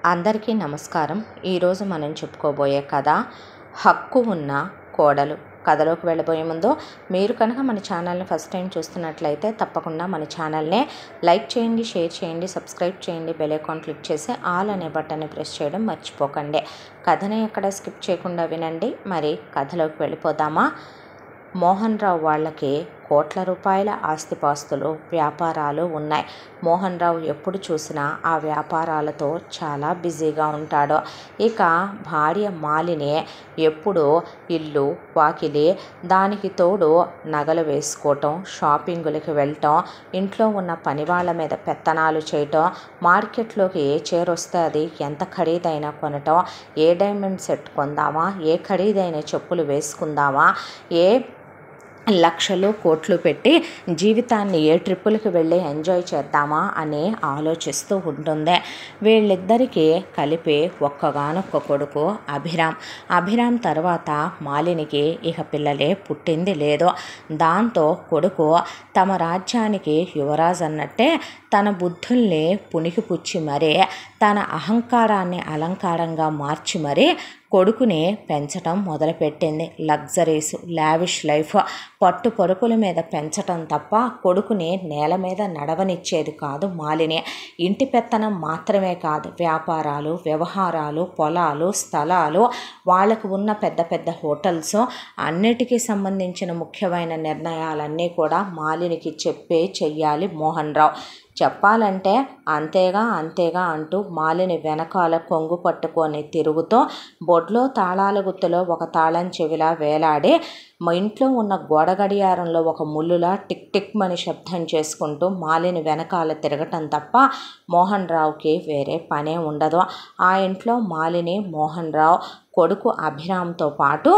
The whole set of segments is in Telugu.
అందరికీ నమస్కారం ఈరోజు మనం చెప్పుకోబోయే కథ హక్కు ఉన్న కోడలు కథలోకి వెళ్ళబోయే ముందు మీరు కనుక మన ఛానల్ని ఫస్ట్ టైం చూస్తున్నట్లయితే తప్పకుండా మన ఛానల్ని లైక్ చేయండి షేర్ చేయండి సబ్స్క్రైబ్ చేయండి బెల్ ఐకాన్ క్లిక్ చేసి ఆల్ అనే బటన్ని ప్రెస్ చేయడం మర్చిపోకండి కథని ఎక్కడ స్కిప్ చేయకుండా వినండి మరి కథలోకి వెళ్ళిపోదామా మోహన్ రావు వాళ్ళకి కోట్ల రూపాయల ఆస్తిపాస్తులు వ్యాపారాలు ఉన్నాయి మోహన్ రావు ఎప్పుడు చూసినా ఆ వ్యాపారాలతో చాలా బిజీగా ఉంటాడు ఇక భార్య మాలిని ఎప్పుడు ఇల్లు వాకిలి దానికి తోడు నగలు వేసుకోవటం షాపింగులకి వెళ్ళటం ఇంట్లో ఉన్న పని వాళ్ళ మీద పెత్తనాలు చేయటం మార్కెట్లోకి ఏ చీర వస్తే అది ఎంత ఖరీదైనా కొనటం ఏ డైమండ్ సెట్ కొందామా ఏ ఖరీదైన చెప్పులు వేసుకుందామా ఏ లక్షలు కోట్లు పెట్టి జీవితాన్ని ఏ ట్రిప్పులకి వెళ్ళి ఎంజాయ్ చేద్దామా అని ఆలోచిస్తూ ఉంటుంది వీళ్ళిద్దరికీ కలిపి ఒక్కగానొక్క కొడుకు అభిరామ్ అభిరామ్ తర్వాత మాలినికి ఇక పిల్లలే పుట్టింది లేదు దాంతో కొడుకు తమ రాజ్యానికి యువరాజు అన్నట్టే తన బుద్ధుల్ని పుణికిపుచ్చి మరీ తన అహంకారాన్ని అలంకారంగా మార్చి మరీ కొడుకుని పెంచటం మొదలుపెట్టింది లగ్జరీస్ లావిష్ లైఫ్ పట్టు పరుపుల మీద పెంచటం తప్ప కొడుకుని నేల మీద నడవనిచ్చేది కాదు మాలిని ఇంటి పెత్తనం మాత్రమే కాదు వ్యాపారాలు వ్యవహారాలు పొలాలు స్థలాలు వాళ్ళకు ఉన్న పెద్ద పెద్ద హోటల్స్ అన్నిటికీ సంబంధించిన ముఖ్యమైన నిర్ణయాలన్నీ కూడా మాలినికి చెప్పే చెయ్యాలి మోహన్ రావు చెప్పాలంటే అంతేగా అంతేగా అంటూ మాలిని వెనకాల కొంగు పట్టుకొని తిరుగుతూ బొడ్లో తాళాల గుత్తులో ఒక తాళం చెవిలా వేలాడి మా ఇంట్లో ఉన్న గోడ గడియారంలో ఒక ముళ్ళులా టిక్ టిక్ మని శబ్దం చేసుకుంటూ మాలిని వెనకాల తిరగటం తప్ప మోహన్ రావుకి వేరే పనే ఉండదు ఆ ఇంట్లో మాలిని మోహన్ రావు కొడుకు అభిరామ్తో పాటు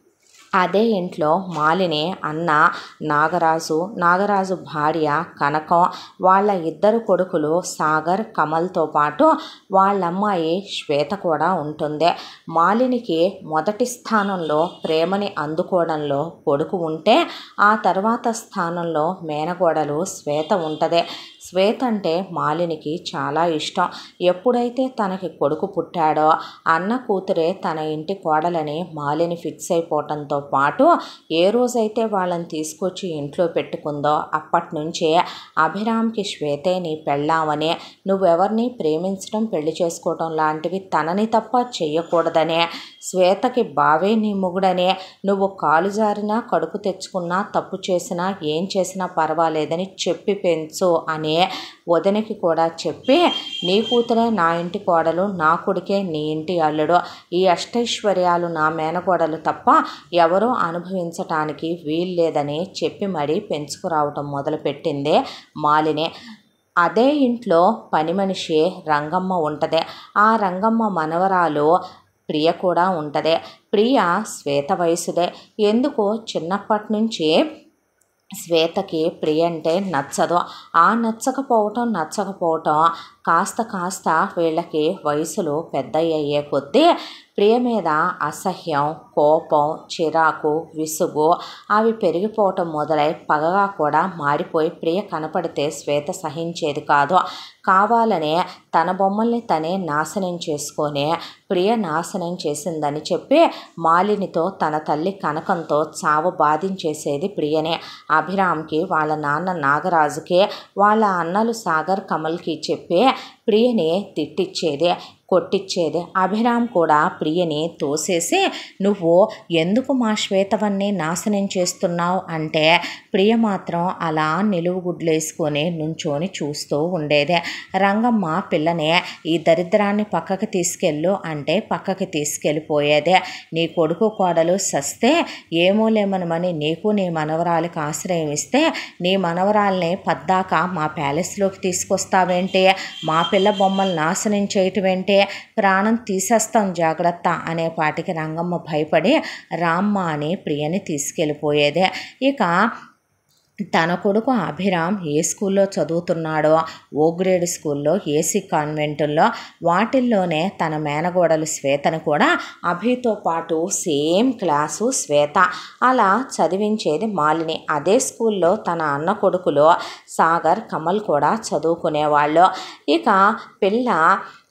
అదే ఇంట్లో మాలిని అన్న నాగరాజు నాగరాజు భార్య కనకం వాళ్ళ ఇద్దరు కొడుకులు సాగర్ కమల్తో పాటు వాళ్ళమ్మాయి శ్వేత కూడా ఉంటుంది మాలినికి మొదటి స్థానంలో ప్రేమని అందుకోవడంలో కొడుకు ఉంటే ఆ తర్వాత స్థానంలో మేనగోడలు శ్వేత ఉంటుంది శ్వేత అంటే మాలినికి చాలా ఇష్టం ఎప్పుడైతే తనకి కొడుకు పుట్టాడో అన్న కూతురే తన ఇంటి కోడలని మాలిని ఫిక్స్ అయిపోవటంతో పాటు ఏ రోజైతే వాళ్ళని తీసుకొచ్చి ఇంట్లో పెట్టుకుందో అప్పటి నుంచే అభిరామ్కి శ్వేతే నీ పెళ్ళామని నువ్వెవరిని ప్రేమించడం పెళ్లి చేసుకోవటం లాంటివి తనని తప్ప చెయ్యకూడదనే శ్వేతకి బావే నీ మొగుడనే నువ్వు కాలు జారినా కడుపు తెచ్చుకున్నా తప్పు చేసినా ఏం చేసినా పర్వాలేదని చెప్పి పెంచు అనే వదినకి కూడా చెప్పి నీ కూతురే నా ఇంటి కోడలు నా కొడుకే నీ ఇంటి అల్లుడు ఈ అష్టైశ్వర్యాలు నా మేనకోడలు తప్ప ఎవరూ అనుభవించటానికి వీల్లేదని చెప్పి మరీ పెంచుకురావటం మొదలుపెట్టిందే మాలిని అదే ఇంట్లో పని మనిషి రంగమ్మ ఉంటుంది ఆ రంగమ్మ మనవరాలు ప్రియ కూడా ఉంటుంది ప్రియ శ్వేత వయసుదే ఎందుకో చిన్నప్పటి నుంచి శ్వేతకి ప్రియ అంటే నచ్చదు ఆ నచ్చకపోవటం నచ్చకపోవటం కాస్త కాస్త వీళ్ళకి వయసులో పెద్ద అయ్యే కొద్దీ ప్రియ మీద అసహ్యం కోపం చిరాకు విసుగు అవి పెరిగిపోవటం మొదలై పగగా కూడా మాడిపోయి ప్రియ కనపడితే శ్వేత సహించేది కాదు కావాలనే తన బొమ్మల్ని తనే నాశనం చేసుకొని ప్రియ నాశనం చేసిందని చెప్పి మాలినితో తన తల్లి కనకంతో చావు బాధించేసేది ప్రియనే అభిరామ్కి వాళ్ళ నాన్న నాగరాజుకి వాళ్ళ అన్నలు సాగర్ కమల్కి చెప్పి ప్రియని తిట్టిచ్చేది కొట్టిచ్చేది అభిరామ్ కూడా ప్రియని తోసేసి నువ్వు ఎందుకు మా శ్వేతవన్ని నాశనం చేస్తున్నావు అంటే ప్రియ మాత్రం అలా నిలువుగుడ్లేసుకొని నుంచొని చూస్తూ ఉండేదే రంగమ్మ పిల్లని ఈ దరిద్రాన్ని పక్కకి తీసుకెళ్ళు అంటే పక్కకి తీసుకెళ్ళిపోయేదే నీ కొడుకు కోడలు సస్తే ఏమో లేమనమని నీకు నీ మనవరాలికి ఆశ్రయం ఇస్తే నీ మనవరాల్ని పద్దాక మా ప్యాలెస్లోకి తీసుకొస్తావేంటి మా పిల్ల బొమ్మలు నాశనం చేయటం ఏంటి ప్రాణం తీసేస్తాం జాగ్రత్త అనే పాటికి రంగమ్మ భయపడి రామ్మ అని ప్రియని తీసుకెళ్ళిపోయేదే ఇక తన కొడుకు అభిరామ్ ఏ స్కూల్లో చదువుతున్నాడో ఓ గ్రేడ్ స్కూల్లో ఏసీ కాన్వెంటుల్లో వాటిల్లోనే తన మేనగోడలు శ్వేతను కూడా అభితో పాటు సేమ్ క్లాసు శ్వేత అలా చదివించేది మాలిని అదే స్కూల్లో తన అన్న కొడుకులు సాగర్ కమల్ కూడా చదువుకునేవాళ్ళు ఇక పిల్ల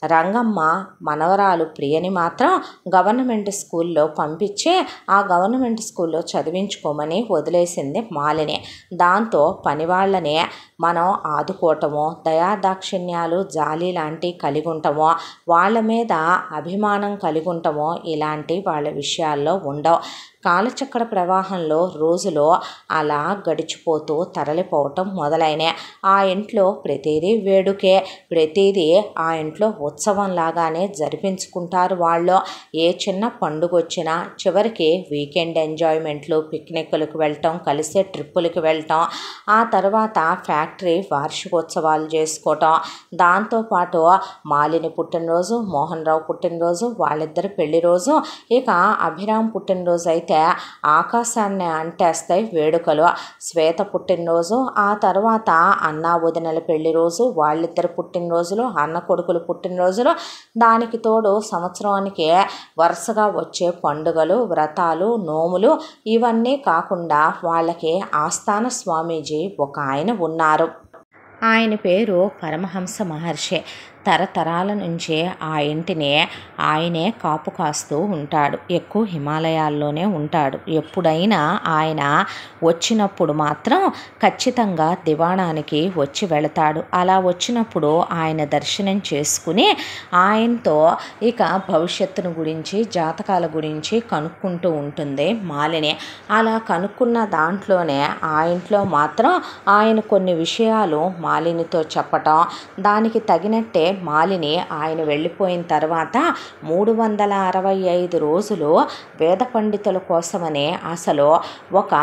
రంగమ్మ మనవరాలు ప్రియని మాత్రం గవర్నమెంట్ స్కూల్లో పంపించి ఆ గవర్నమెంట్ స్కూల్లో చదివించుకోమని వదిలేసింది మాలిని దాంతో పనివాళ్ళనే మనం ఆదుకోవటమో దయాదాక్షిణ్యాలు జాలి లాంటివి కలిగి ఉంటామో వాళ్ళ మీద అభిమానం కలిగి ఉంటామో ఇలాంటి వాళ్ళ విషయాల్లో ఉండవు కాలచక్ర ప్రవాహంలో రోజులు అలా గడిచిపోతూ తరలిపోవటం మొదలైనాయి ఆ ఇంట్లో ప్రతిదీ వేడుకే ప్రతిదీ ఆ ఇంట్లో ఉత్సవం లాగానే జరిపించుకుంటారు వాళ్ళు ఏ చిన్న పండుగ వచ్చినా చివరికి వీకెండ్ ఎంజాయ్మెంట్లు పిక్నిక్లకు వెళ్ళటం కలిసే ట్రిప్పులకి వెళ్ళటం ఆ తర్వాత ఫ్యాక్టరీ వార్షికోత్సవాలు చేసుకోవటం దాంతోపాటు మాలిని పుట్టినరోజు మోహన్ రావు పుట్టినరోజు వాళ్ళిద్దరి పెళ్లి రోజు ఇక అభిరామ్ పుట్టినరోజు అయితే ఆకాశాన్ని అంటేస్తాయి వేడుకలు శ్వేత పుట్టినరోజు ఆ తర్వాత అన్నా వదినల పెళ్లి రోజు వాళ్ళిద్దరు పుట్టినరోజులు అన్న కొడుకులు పుట్టినరోజులు దానికి తోడు సంవత్సరానికి వరుసగా వచ్చే పండుగలు వ్రతాలు నోములు ఇవన్నీ కాకుండా వాళ్ళకి ఆస్థాన స్వామీజీ ఒక ఆయన ఉన్నారు ఆయన పేరు పరమహంస మహర్షి తరతరాల నుంచే ఆ ఇంటిని ఆయనే కాపు కాస్తూ ఉంటాడు ఎక్కువ హిమాలయాల్లోనే ఉంటాడు ఎప్పుడైనా ఆయన వచ్చినప్పుడు మాత్రం ఖచ్చితంగా దివాణానికి వచ్చి వెళతాడు అలా వచ్చినప్పుడు ఆయన దర్శనం చేసుకుని ఆయనతో ఇక భవిష్యత్తును గురించి జాతకాల గురించి కనుక్కుంటూ ఉంటుంది మాలిని అలా కనుక్కున్న దాంట్లోనే ఆ ఇంట్లో మాత్రం ఆయన కొన్ని విషయాలు మాలినితో చెప్పటం దానికి తగినట్టే మాలిని ఆయన వెళ్ళిపోయిన తర్వాత మూడు వందల అరవై ఐదు రోజులు వేద పండితుల కోసమనే అసలు ఒక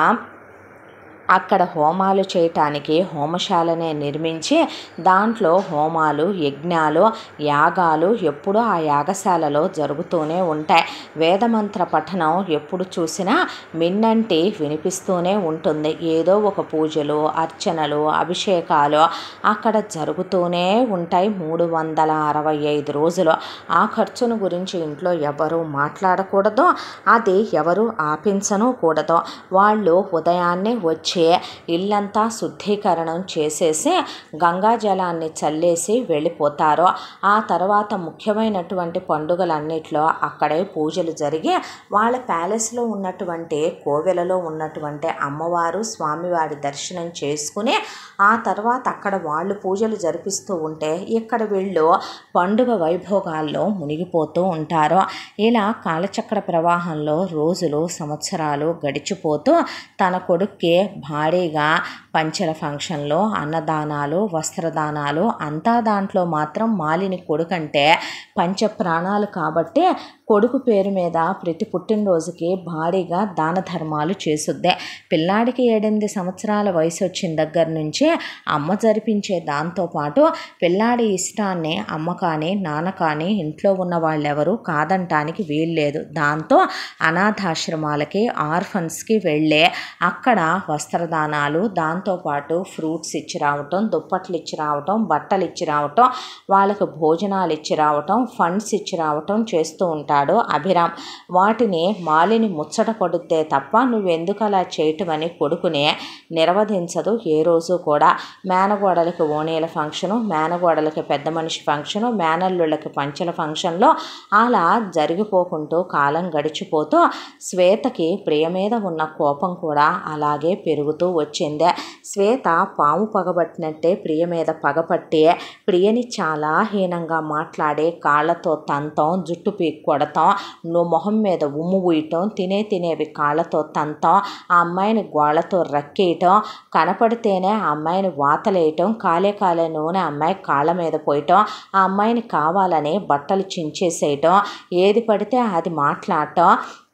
అక్కడ హోమాలు చేయటానికి హోమశాలనే నిర్మించి దాంట్లో హోమాలు యజ్ఞాలు యాగాలు ఎప్పుడూ ఆ యాగశాలలో జరుగుతూనే ఉంటాయి వేదమంత్ర పఠనం ఎప్పుడు చూసినా మిన్నంటి వినిపిస్తూనే ఉంటుంది ఏదో ఒక పూజలు అర్చనలు అభిషేకాలు అక్కడ జరుగుతూనే ఉంటాయి మూడు వందల అరవై ఐదు రోజులు ఆ ఖర్చును గురించి ఇంట్లో ఎవరు మాట్లాడకూడదు అది ఎవరు ఆపించను కూడదు వాళ్ళు ఉదయాన్నే వచ్చి ఇల్లంతా శుద్ధీకరణం చేసేసి గంగా జలాన్ని చల్లేసి వెళ్ళిపోతారు ఆ తర్వాత ముఖ్యమైనటువంటి పండుగలన్నిట్లో అక్కడే పూజలు జరిగి వాళ్ళ ప్యాలెస్లో ఉన్నటువంటి కోవెలలో ఉన్నటువంటి అమ్మవారు స్వామివారి దర్శనం చేసుకుని ఆ తర్వాత అక్కడ వాళ్ళు పూజలు జరిపిస్తూ ఉంటే ఇక్కడ వీళ్ళు పండుగ వైభోగాల్లో మునిగిపోతూ ఉంటారు ఇలా కాలచక్ర ప్రవాహంలో రోజులు సంవత్సరాలు గడిచిపోతూ తన కొడుక్కి భారీగా పంచెల ఫంక్షన్లో అన్నదానాలు వస్త్రదానాలు అంతా దాంట్లో మాత్రం మాలిని కొడుకంటే పంచ ప్రాణాలు కాబట్టి కొడుకు పేరు మీద ప్రతి పుట్టినరోజుకి భారీగా దాన ధర్మాలు చేసుద్దే పిల్లాడికి ఏడెనిమిది సంవత్సరాల వయసు వచ్చిన దగ్గర నుంచి అమ్మ జరిపించే దాంతోపాటు పిల్లాడి ఇష్టాన్ని అమ్మ కానీ నాన్న కానీ ఇంట్లో ఉన్న వాళ్ళెవరూ కాదంటానికి వీల్లేదు దాంతో అనాథాశ్రమాలకి ఆర్ఫన్స్కి వెళ్ళే అక్కడ వస్త్రదానాలు దాంతోపాటు ఫ్రూట్స్ ఇచ్చి రావటం దుప్పట్లు ఇచ్చి రావటం బట్టలు ఇచ్చి రావటం వాళ్ళకు భోజనాలు ఇచ్చి రావటం ఫండ్స్ ఇచ్చి రావటం చేస్తూ ఉంటాడు అభిరామ్ వాటిని మాలిని ముచ్చట పడుద్దే తప్ప నువ్వెందుకు అలా చేయటమని కొడుకునే నిర్వధించదు ఏ రోజు కూడా మేనగోడలకి ఓణీల ఫంక్షను మేనగోడలకి పెద్ద మనిషి ఫంక్షను మేనల్లుళ్ళకి పంచల ఫంక్షన్లో అలా జరిగిపోకుంటూ కాలం గడిచిపోతూ శ్వేతకి ప్రియ మీద ఉన్న కోపం కూడా అలాగే పెరుగుతూ వచ్చింది శ్వేత పాము పగబట్టినట్టే ప్రియ మీద పగపట్టి ప్రియని చాలా హీనంగా మాట్లాడి కాళ్ళతో తంతం జుట్టు పీక్ కొడతాం నువ్వు మొహం మీద ఉమ్ము ఊయటం తినే తినేవి కాళ్ళతో తంతం ఆ అమ్మాయిని గోళ్ళతో రక్కేయటం కనపడితేనే ఆ అమ్మాయిని వాతలేయటం కాలే కాలే నూనె అమ్మాయి కాళ్ళ మీద పోయటం ఆ అమ్మాయిని కావాలని బట్టలు చించేసేయటం ఏది పడితే అది మాట్లాడటం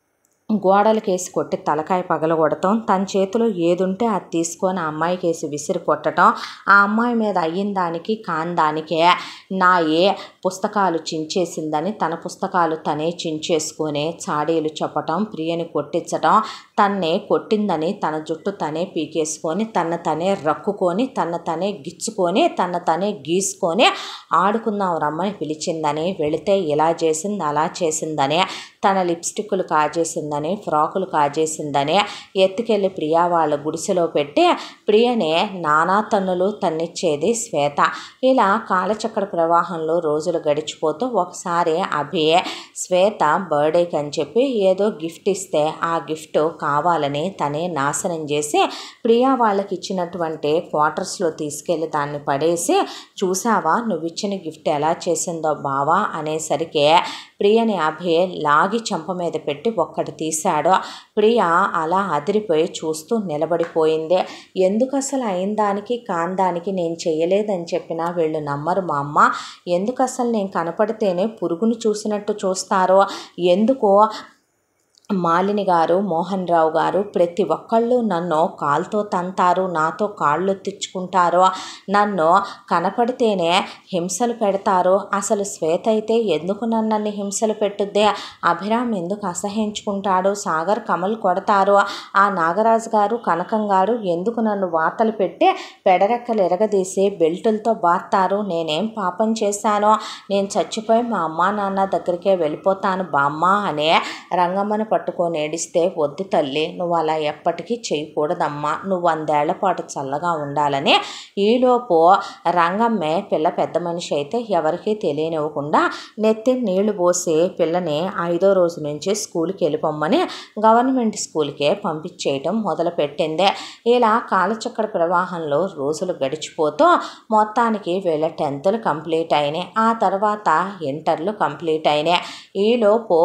గోడలకేసి కొట్టి తలకాయ పగలగొడటం తన చేతిలో ఏదుంటే అది తీసుకొని ఆ అమ్మాయికేసి విసిరి కొట్టడం ఆ అమ్మాయి మీద అయిన దానికి కాని దానికే నా ఏ పుస్తకాలు చించేసిందని తన పుస్తకాలు తనే చించేసుకొని చాడీలు చెప్పటం ప్రియని కొట్టించటం తన్నే కొట్టిందని తన జుట్టు తనే పీకేసుకొని తన తనే రక్కుకొని తన తనే గిచ్చుకొని తన తనే గీసుకొని ఆడుకుందాం రమ్మని పిలిచిందని వెళితే ఇలా చేసింది అలా చేసిందని తన లిప్స్టిక్లు కాజేసిందని ఫ్రాకులు కాజేసిందని ఎత్తుకెళ్ళి ప్రియా వాళ్ళ గుడిసెలో పెట్టి ప్రియనే నానా తన్నులు తన్నిచ్చేది శ్వేత ఇలా కాలచక్ర ప్రవాహంలో రోజులు గడిచిపోతూ ఒకసారి అభి శ్వేత బర్త్డేకి అని చెప్పి ఏదో గిఫ్ట్ ఇస్తే ఆ గిఫ్ట్ కావాలని తనే నాశనం చేసి ప్రియా వాళ్ళకి ఇచ్చినటువంటి క్వార్టర్స్లో తీసుకెళ్ళి దాన్ని పడేసి చూసావా నువ్వు ఇచ్చిన గిఫ్ట్ ఎలా చేసిందో బావా అనేసరికి ప్రియని అభి లాగి చెంప మీద పెట్టి ఒక్కటి తీశాడు ప్రియ అలా అదిరిపోయి చూస్తూ నిలబడిపోయింది ఎందుకు అసలు అయిన దానికి కాని దానికి నేను చేయలేదని చెప్పినా వీళ్ళు నమ్మరు మా అమ్మ ఎందుకు అసలు నేను కనపడితేనే పురుగును చూసినట్టు చూస్తారో ఎందుకో మాలిని గారు మోహన్ రావు గారు ప్రతి ఒక్కళ్ళు నన్ను కాలుతో తంతారు నాతో కాళ్ళు తెచ్చుకుంటారు నన్ను కనపడితేనే హింసలు పెడతారు అసలు శ్వేత అయితే ఎందుకు నన్ను హింసలు పెట్టుద్దే అభిరామ్ ఎందుకు అసహించుకుంటాడు సాగర్ కమల్ కొడతారు ఆ నాగరాజు గారు కనకం గారు ఎందుకు నన్ను వార్తలు పెట్టి పెడరెక్కలు ఎరగదీసి బెల్టులతో బాత్తారు నేనేం పాపం చేశానో నేను చచ్చిపోయి మా అమ్మా నాన్న దగ్గరికే వెళ్ళిపోతాను బామ్మ అనే రంగమ్మను పట్టుకొని ఏడిస్తే వద్దు తల్లి నువ్వు అలా ఎప్పటికీ చేయకూడదమ్మా నువ్వు వందేళ్ల పాటు చల్లగా ఉండాలని ఈలోపు రంగమ్మే పిల్ల పెద్ద మనిషి అయితే ఎవరికీ తెలియనివ్వకుండా నెత్తి నీళ్లు పోసి పిల్లని ఐదో రోజు నుంచి స్కూల్కి వెళ్ళిపోమ్మని గవర్నమెంట్ స్కూల్కే పంపించేయటం మొదలుపెట్టింది ఇలా కాలచక్ర ప్రవాహంలో రోజులు గడిచిపోతూ మొత్తానికి వీళ్ళ టెన్త్లు కంప్లీట్ అయినాయి ఆ తర్వాత ఇంటర్లు కంప్లీట్ అయినాయి ఈలోపు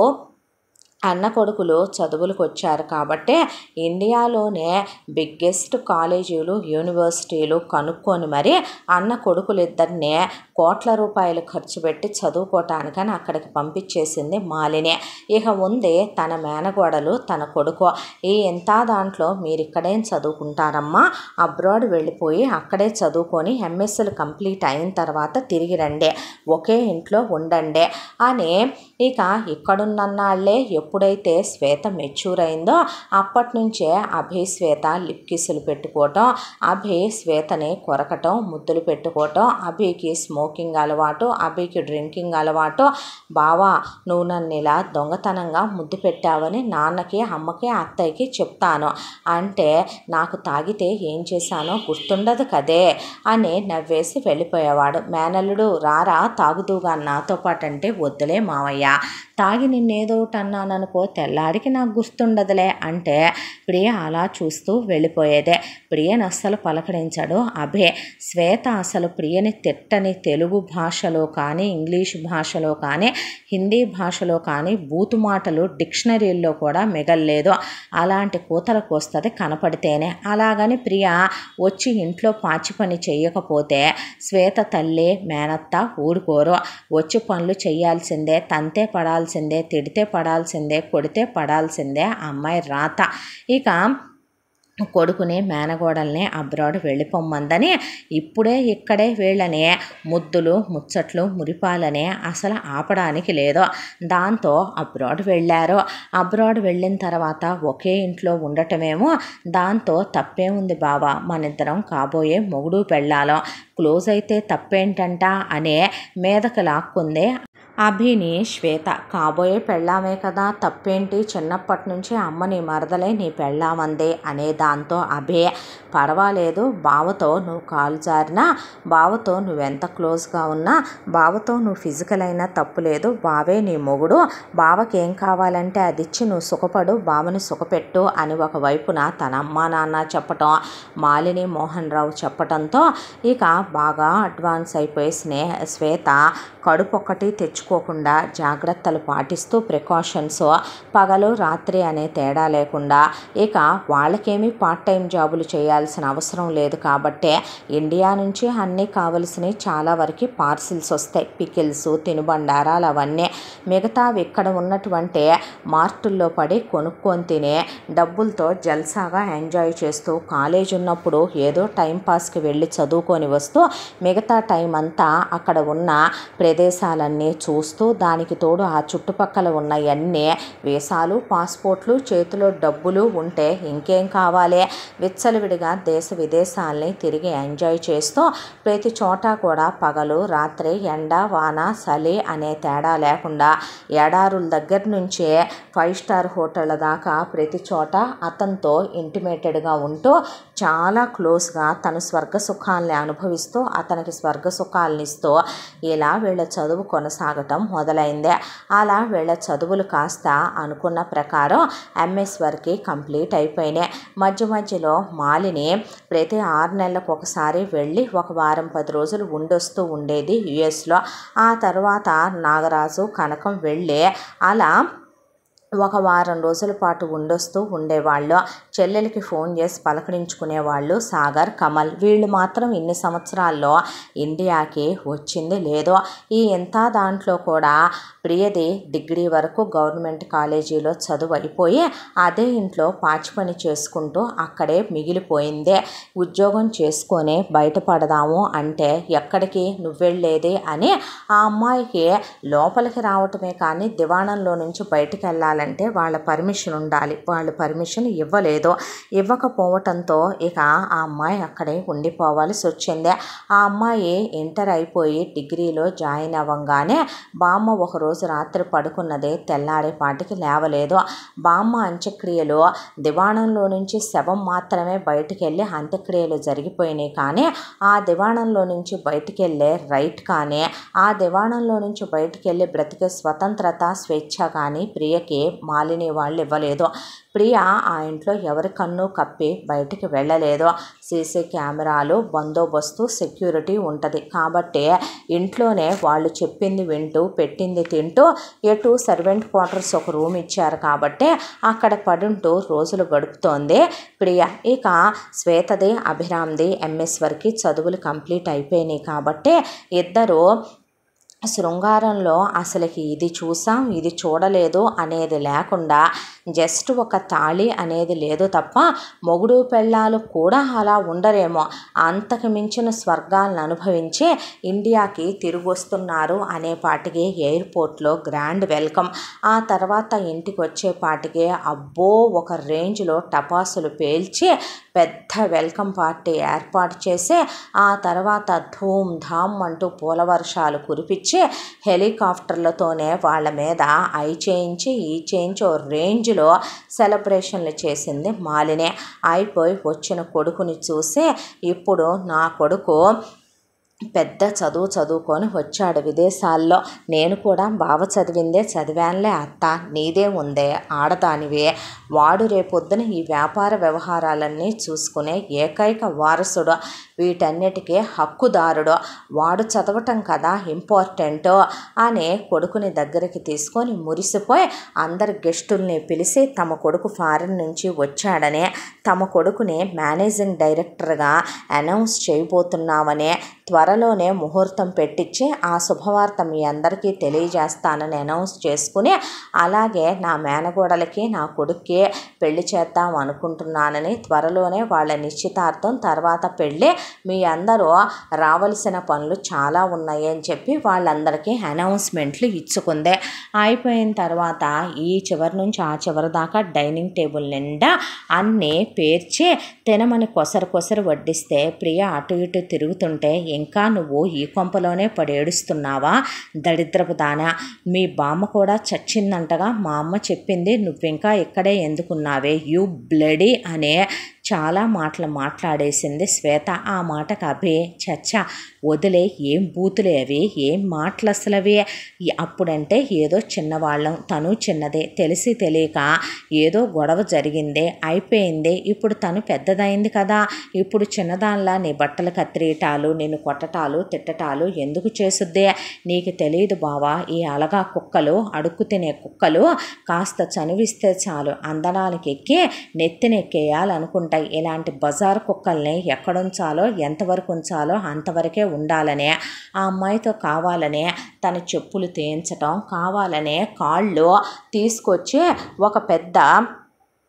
అన్న కొడుకులు చదువులకు వచ్చారు కాబట్టి ఇండియాలోనే బిగ్గెస్ట్ కాలేజీలు యూనివర్సిటీలు కనుక్కొని మరి అన్న కొడుకులిద్దరిని కోట్ల రూపాయలు ఖర్చు పెట్టి చదువుకోవటానికని అక్కడికి పంపించేసింది మాలిని ఇక ఉంది తన మేనగోడలు తన కొడుకు ఈ ఎంత దాంట్లో మీరు ఇక్కడేం చదువుకుంటారమ్మా అబ్రాడ్ వెళ్ళిపోయి అక్కడే చదువుకొని ఎంఎస్సీలు కంప్లీట్ అయిన తర్వాత తిరిగి రండి ఒకే ఇంట్లో ఉండండి అని ఇక ఇక్కడున్నన్నాళ్లే ఎప్పుడైతే శ్వేత మెచ్యూర్ అయిందో అప్పటి నుంచే అభి శ్వేత లిప్ కిస్సులు పెట్టుకోవటం అభి శ్వేతని కొరకటం ముద్దులు పెట్టుకోవటం అభికి స్మోకింగ్ అలవాటు అభికి డ్రింకింగ్ అలవాటు బావా నువ్వు నన్ను ఇలా దొంగతనంగా ముద్దు పెట్టావని నాన్నకి అమ్మకి అత్తయ్యకి చెప్తాను అంటే నాకు తాగితే ఏం చేశానో గుర్తుండదు కదే అని నవ్వేసి వెళ్ళిపోయేవాడు మేనల్లుడు రారా తాగుదుగా నాతో పాటు అంటే వద్దులే మావయ్య తాగి నిన్నేదో ఒకటి అన్నాననుకో తెల్లారికి నాకు గుర్తుండదులే అంటే ప్రియ అలా చూస్తూ వెళ్ళిపోయేదే ప్రియని అస్సలు పలకరించాడు అభే శ్వేత అసలు ప్రియని తిట్టని తెలుగు భాషలో కానీ ఇంగ్లీష్ భాషలో కానీ హిందీ భాషలో కానీ బూతు మాటలు డిక్షనరీల్లో కూడా మిగల్లేదు అలాంటి కూతలకు వస్తుంది కనపడితేనే అలాగని ప్రియ వచ్చి ఇంట్లో పాచి పని చేయకపోతే శ్వేత తల్లి మేనత్త ఊరుకోరు వచ్చి పనులు చేయాల్సిందే తంతే పడాల్సిందే తిడితే పడాల్సిందే కొడితే పడాల్సిందే ఆ అమ్మాయి రాత ఇక కొడుకుని మేనగోడల్ని అబ్రాడ్ వెళ్ళిపోమ్మందని ఇప్పుడే ఇక్కడే వీళ్ళని ముద్దులు ముచ్చట్లు మురిపాలని అసలు ఆపడానికి లేదు దాంతో అబ్రాడ్ వెళ్ళారు అబ్రాడ్ వెళ్ళిన తర్వాత ఒకే ఇంట్లో ఉండటమేమో దాంతో తప్పేముంది బావా మనిద్దరం కాబోయే మొగుడు పెళ్ళాలో క్లోజ్ అయితే తప్పేంటంట అనే మీదకు లాక్కుంది అభిని శ్వేత కాబోయే పెళ్ళామే కదా తప్పేంటి చిన్నప్పటి నుంచి అమ్మ నీ మరదలే నీ పెళ్ళామందే అనే దాంతో అభే పర్వాలేదు బావతో నువ్వు కాలు జారినా బావతో నువ్వెంత క్లోజ్గా ఉన్నా బావతో నువ్వు ఫిజికల్ అయినా తప్పు లేదు బావే నీ మొగుడు బావకి ఏం కావాలంటే అది ఇచ్చి నువ్వు సుఖపడు బావని సుఖపెట్టు అని ఒకవైపున తన అమ్మా నాన్న చెప్పటం మాలిని మోహన్ రావు చెప్పటంతో ఇక బాగా అడ్వాన్స్ అయిపోయి స్నేహ శ్వేత కడుపు ఒక్కటి తెచ్చుకోకుండా జాగ్రత్తలు పాటిస్తూ ప్రికాషన్స్ పగలు రాత్రి అనే తేడా లేకుండా ఇక వాళ్ళకేమీ పార్ట్ టైం జాబులు చేయాల్సిన అవసరం లేదు కాబట్టే ఇండియా నుంచి అన్నీ కావలసినవి చాలా వరకు పార్సిల్స్ వస్తాయి పికిల్స్ తినుబండారాలు అవన్నీ మిగతావి ఇక్కడ ఉన్నటువంటి మార్టుల్లో పడి కొనుక్కొని తినే డబ్బులతో జల్సాగా ఎంజాయ్ చేస్తూ కాలేజ్ ఉన్నప్పుడు ఏదో టైం పాస్కి వెళ్ళి చదువుకొని వస్తూ మిగతా టైం అంతా అక్కడ ఉన్న ప్రదేశాలన్నీ చూస్తూ చూస్తూ దానికి తోడు ఆ చుట్టుపక్కల ఉన్నవన్నీ వీసాలు పాస్పోర్ట్లు చేతిలో డబ్బులు ఉంటే ఇంకేం కావాలి విచ్చలవిడిగా దేశ విదేశాలని తిరిగి ఎంజాయ్ చేస్తూ ప్రతి చోట కూడా పగలు రాత్రి ఎండ వాన చలి అనే తేడా లేకుండా ఎడారుల దగ్గర నుంచే ఫైవ్ స్టార్ హోటళ్ళ దాకా ప్రతి చోట అతనితో ఇంటిమేటెడ్గా ఉంటూ చాలా క్లోజ్గా తను స్వర్గ సుఖాలని అనుభవిస్తూ అతనికి స్వర్గ సుఖాలను ఇస్తూ ఇలా వీళ్ళ చదువు కొనసాగటం మొదలైంది అలా వీళ్ళ చదువులు కాస్త అనుకున్న ప్రకారం ఎంఎస్ వరకు కంప్లీట్ అయిపోయినాయి మధ్య మధ్యలో మాలిని ప్రతి ఆరు నెలలకు ఒకసారి వెళ్ళి ఒక వారం పది రోజులు ఉండొస్తూ ఉండేది యుఎస్లో ఆ తర్వాత నాగరాజు కనకం వెళ్ళి అలా ఒక వారం రోజుల పాటు ఉండొస్తూ ఉండేవాళ్ళు చెల్లెలకి ఫోన్ చేసి పలకరించుకునేవాళ్ళు సాగర్ కమల్ వీళ్ళు మాత్రం ఇన్ని సంవత్సరాల్లో ఇండియాకి వచ్చింది లేదో ఈ ఎంత దాంట్లో కూడా ప్రియది డిగ్రీ వరకు గవర్నమెంట్ కాలేజీలో చదువు అయిపోయి అదే ఇంట్లో పాచి పని చేసుకుంటూ అక్కడే మిగిలిపోయింది ఉద్యోగం చేసుకొని బయటపడదాము అంటే ఎక్కడికి నువ్వెళ్ళేది అని ఆ అమ్మాయికి లోపలికి రావటమే కానీ దివాణంలో నుంచి బయటికి వెళ్ళాలంటే వాళ్ళ పర్మిషన్ ఉండాలి వాళ్ళు పర్మిషన్ ఇవ్వలేదు ఇవ్వకపోవటంతో ఇక ఆ అమ్మాయి అక్కడే ఉండిపోవాల్సి వచ్చింది ఆ అమ్మాయి ఇంటర్ అయిపోయి డిగ్రీలో జాయిన్ అవ్వగానే బామ్మ ఒకరోజు రాత్రి పడుకున్నదే తెల్లారేపాటికి లేవలేదు బామ్మ అంత్యక్రియలు దివాణంలో నుంచి శవం మాత్రమే బయటికి వెళ్ళి అంత్యక్రియలు జరిగిపోయినాయి కానీ ఆ దివాణంలో నుంచి బయటికి వెళ్ళే రైట్ కానీ ఆ దివాణంలో నుంచి బయటికి వెళ్ళి బ్రతికే స్వతంత్రత స్వేచ్ఛ కానీ ప్రియకి మాలిని వాళ్ళు ఇవ్వలేదు ప్రియ ఆ ఇంట్లో ఎవరి కన్ను కప్పి బయటికి వెళ్ళలేదు సీసీ కెమెరాలు బందోబస్తు సెక్యూరిటీ ఉంటుంది కాబట్టి ఇంట్లోనే వాళ్ళు చెప్పింది వింటూ పెట్టింది తింటూ ఎటు సర్వెంట్ క్వార్టర్స్ ఒక రూమ్ ఇచ్చారు కాబట్టి అక్కడ పడుంటూ రోజులు గడుపుతోంది ప్రియ ఇక శ్వేతది అభిరామ్ది ఎంఎస్ వరకు చదువులు కంప్లీట్ అయిపోయినాయి కాబట్టి ఇద్దరు శృంగారంలో అసలుకి ఇది చూసాం ఇది చూడలేదు అనేది లేకుండా జస్ట్ ఒక తాళి అనేది లేదు తప్ప మొగుడు పెళ్ళాలు కూడా అలా ఉండరేమో అంతకు మించిన స్వర్గాలను అనుభవించి ఇండియాకి తిరిగి వస్తున్నారు అనే పాటికి ఎయిర్పోర్ట్లో గ్రాండ్ వెల్కమ్ ఆ తర్వాత ఇంటికి వచ్చేపాటికి అబ్బో ఒక రేంజ్లో టపాసులు పేల్చి పెద్ద వెల్కమ్ పార్టీ ఏర్పాటు చేసి ఆ తర్వాత ధూమ్ ధామ్ అంటూ పూల వర్షాలు కురిపించి హెలికాప్టర్లతోనే వాళ్ళ మీద ఐ చేయించి ఈ చేయించి ఓ రేంజ్లో సెలబ్రేషన్లు చేసింది మాలిని అయిపోయి వచ్చిన కొడుకుని చూసి ఇప్పుడు నా కొడుకు పెద్ద చదువు చదువుకొని వచ్చాడు విదేశాల్లో నేను కూడా బావ చదివిందే చదివానులే అత్త నీదే ఉందే ఆడదానివే వాడు రేపొద్దున ఈ వ్యాపార వ్యవహారాలన్నీ చూసుకునే ఏకైక వారసుడు వీటన్నిటికీ హక్కుదారుడు వాడు చదవటం కదా ఇంపార్టెంట్ అని కొడుకుని దగ్గరికి తీసుకొని మురిసిపోయి అందరి గెస్టుల్ని పిలిచి తమ కొడుకు ఫారిన్ నుంచి వచ్చాడని తమ కొడుకుని మేనేజింగ్ డైరెక్టర్గా అనౌన్స్ చేయబోతున్నామని త్వరలోనే ముహూర్తం పెట్టించి ఆ శుభవార్త మీ అందరికీ తెలియజేస్తానని అనౌన్స్ చేసుకుని అలాగే నా మేనగోడలకి నా కొడుక్కి పెళ్లి చేద్దాం అనుకుంటున్నానని త్వరలోనే వాళ్ళ నిశ్చితార్థం తర్వాత పెళ్ళి మీ అందరూ రావలసిన పనులు చాలా ఉన్నాయి అని చెప్పి వాళ్ళందరికీ అనౌన్స్మెంట్లు ఇచ్చుకుందే అయిపోయిన తర్వాత ఈ చివరి నుంచి ఆ చివరి దాకా డైనింగ్ టేబుల్ నిండా అన్నీ పేర్చి తినమని కొసరు కొసరు వడ్డిస్తే ప్రియ అటు ఇటు తిరుగుతుంటే ఇంకా నువ్వు ఈ కొంపలోనే పడేడుస్తున్నావా దరిద్రపు దానా మీ బామ్మ కూడా చచ్చిందంటగా మా అమ్మ చెప్పింది నువ్వింకా ఇక్కడే ఎందుకున్నావే యూ బ్లడీ అనే చాలా మాటలు మాట్లాడేసింది శ్వేత ఆ మాటకు అభి చచ్చ వదిలే ఏం బూతులే అవి ఏం మాటలు అసలు అవి ఈ- అప్పుడంటే ఏదో చిన్నవాళ్ళం తను చిన్నదే తెలిసి తెలియక ఏదో గొడవ జరిగిందే అయిపోయింది ఇప్పుడు తను పెద్దదైంది కదా ఇప్పుడు చిన్నదానిలా నీ బట్టలు కత్తిరీయటాలు నిన్ను కొట్టటాలు తిట్టటాలు ఎందుకు చేసుద్దే నీకు తెలియదు బావా ఈ అలగా కుక్కలు అడుక్కు తినే కుక్కలు కాస్త చనువిస్తే చాలు అందడానికి ఎక్కి నెత్తినెక్కేయాలనుకుంటాయి ఇలాంటి బజార్ కుక్కల్ని ఎక్కడుంచాలో ఎంతవరకు ఉంచాలో అంతవరకే ఉండాలనే ఆ అమ్మాయితో కావాలనే తన చెప్పులు తీయించటం కావాలనే కాళ్ళు తీసుకొచ్చి ఒక పెద్ద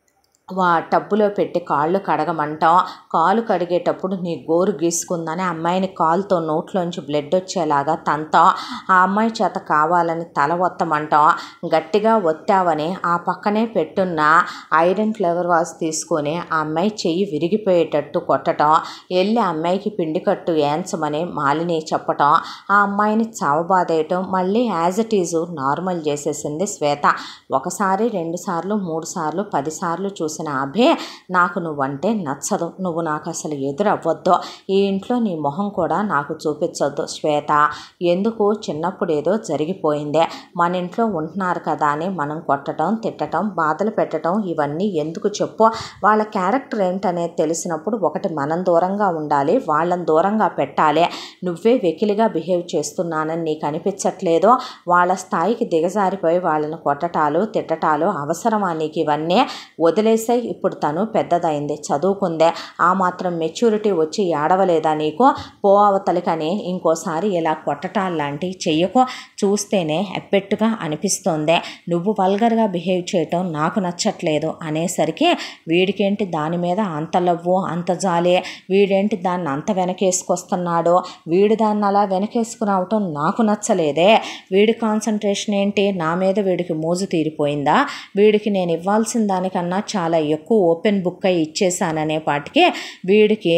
వా టబ్బులో పెట్టి కాళ్ళు కడగమంటాం కాలు కడిగేటప్పుడు నీ గోరు గీసుకుందని అమ్మాయిని కాలుతో నోట్లోంచి బ్లడ్ వచ్చేలాగా తంతాం ఆ అమ్మాయి చేత కావాలని తల ఒత్తమంటాం గట్టిగా ఒత్తావని ఆ పక్కనే పెట్టున్న ఐరన్ ఫ్లేవర్ వాస్ తీసుకొని ఆ అమ్మాయి చెయ్యి విరిగిపోయేటట్టు కొట్టడం వెళ్ళి ఆ అమ్మాయికి పిండి కట్టు ఏన్చమని మాలిని చెప్పటం ఆ అమ్మాయిని చావబాదేయటం మళ్ళీ యాజ్ ఇట్ ఈజ్ నార్మల్ చేసేసింది శ్వేత ఒకసారి రెండు సార్లు మూడు సార్లు పదిసార్లు చూసిన అభే నాకు నువ్వంటే నచ్చదు నువ్వు నాకు అసలు ఎదురవ్వద్దు ఈ ఇంట్లో నీ మొహం కూడా నాకు చూపించొద్దు శ్వేత ఎందుకు చిన్నప్పుడు ఏదో జరిగిపోయిందే మన ఇంట్లో ఉంటున్నారు కదా అని మనం కొట్టడం తిట్టడం బాధలు పెట్టడం ఇవన్నీ ఎందుకు చెప్పు వాళ్ళ క్యారెక్టర్ ఏంటనేది తెలిసినప్పుడు ఒకటి మనం దూరంగా ఉండాలి వాళ్ళని దూరంగా పెట్టాలి నువ్వే వెకిలిగా బిహేవ్ చేస్తున్నానని నీకు అనిపించట్లేదో వాళ్ళ స్థాయికి దిగజారిపోయి వాళ్ళని కొట్టటాలు తిట్టటాలు అవసరమా నీకు ఇవన్నీ వదిలేసే ఇప్పుడు తను పెద్దదైంది చదువుకుందే ఆ మాత్రం మెచ్యూరిటీ వచ్చి ఏడవలేదా నీకు పో అవతలికని ఇంకోసారి ఇలా కొట్టటాలు లాంటివి చెయ్యకు చూస్తేనే ఎప్పెట్టుగా అనిపిస్తోంది నువ్వు వల్గర్గా బిహేవ్ చేయటం నాకు నచ్చట్లేదు అనేసరికి వీడికేంటి దాని మీద అంత లవ్వు అంత జాలి వీడేంటి దాన్ని అంత వెనకేసుకొస్తున్నాడో వీడు దాన్ని అలా వెనకేసుకురావటం నాకు నచ్చలేదే వీడి కాన్సన్ట్రేషన్ ఏంటి నా మీద వీడికి మోజు తీరిపోయిందా వీడికి నేను ఇవ్వాల్సిన దానికన్నా చాలా ఎక్కువ ఓపెన్ బుక్ అయి ఇచ్చేసాననే పాటికి వీడికి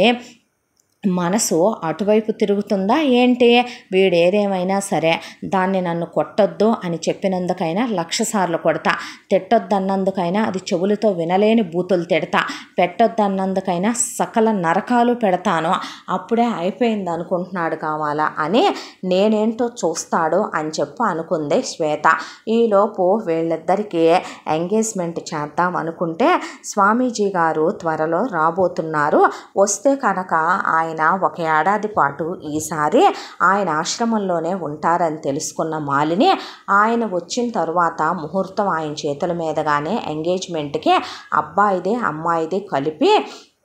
మనసు అటువైపు తిరుగుతుందా ఏంటి వీడేదేమైనా సరే దాన్ని నన్ను కొట్టొద్దు అని చెప్పినందుకైనా లక్ష సార్లు కొడతా తిట్టొద్దన్నందుకైనా అది చెవులతో వినలేని బూతులు తిడతా పెట్టొద్దన్నందుకైనా సకల నరకాలు పెడతాను అప్పుడే అయిపోయింది అనుకుంటున్నాడు కావాలా అని నేనేంటో చూస్తాడు అని చెప్పి అనుకుంది శ్వేత ఈలోపు వీళ్ళిద్దరికీ ఎంగేజ్మెంట్ చేద్దాం అనుకుంటే స్వామీజీ గారు త్వరలో రాబోతున్నారు వస్తే కనుక ఆయన ఒక ఏడాది పాటు ఈసారి ఆయన ఆశ్రమంలోనే ఉంటారని తెలుసుకున్న మాలిని ఆయన వచ్చిన తరువాత ముహూర్తం ఆయన చేతుల మీదగానే ఎంగేజ్మెంట్కి అబ్బాయిది అమ్మాయిది కలిపి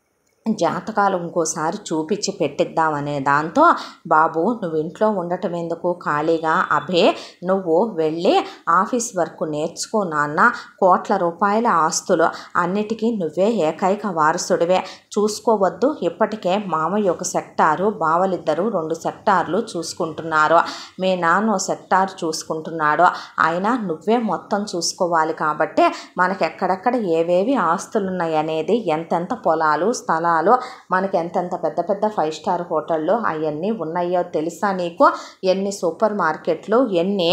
జాతకాలు ఇంకోసారి చూపించి పెట్టిద్దామనే దాంతో బాబు నువ్వు ఇంట్లో ఉండటం ఎందుకు ఖాళీగా అభే నువ్వు వెళ్ళి ఆఫీస్ వర్క్ నేర్చుకో నాన్న కోట్ల రూపాయల ఆస్తులు అన్నిటికీ నువ్వే ఏకైక వారసుడివే చూసుకోవద్దు ఇప్పటికే మామయ్య ఒక సెక్టారు బావలిద్దరూ రెండు సెక్టార్లు చూసుకుంటున్నారు మీ నాన్న ఓ సెక్టార్ చూసుకుంటున్నాడు అయినా నువ్వే మొత్తం చూసుకోవాలి కాబట్టి మనకి ఎక్కడెక్కడ ఏవేవి ఆస్తులు ఉన్నాయి అనేది ఎంతెంత పొలాలు స్థలాలు మనకి ఎంతెంత పెద్ద పెద్ద ఫైవ్ స్టార్ హోటళ్ళు అవన్నీ ఉన్నాయో తెలుసా నీకు ఎన్ని సూపర్ మార్కెట్లు ఎన్ని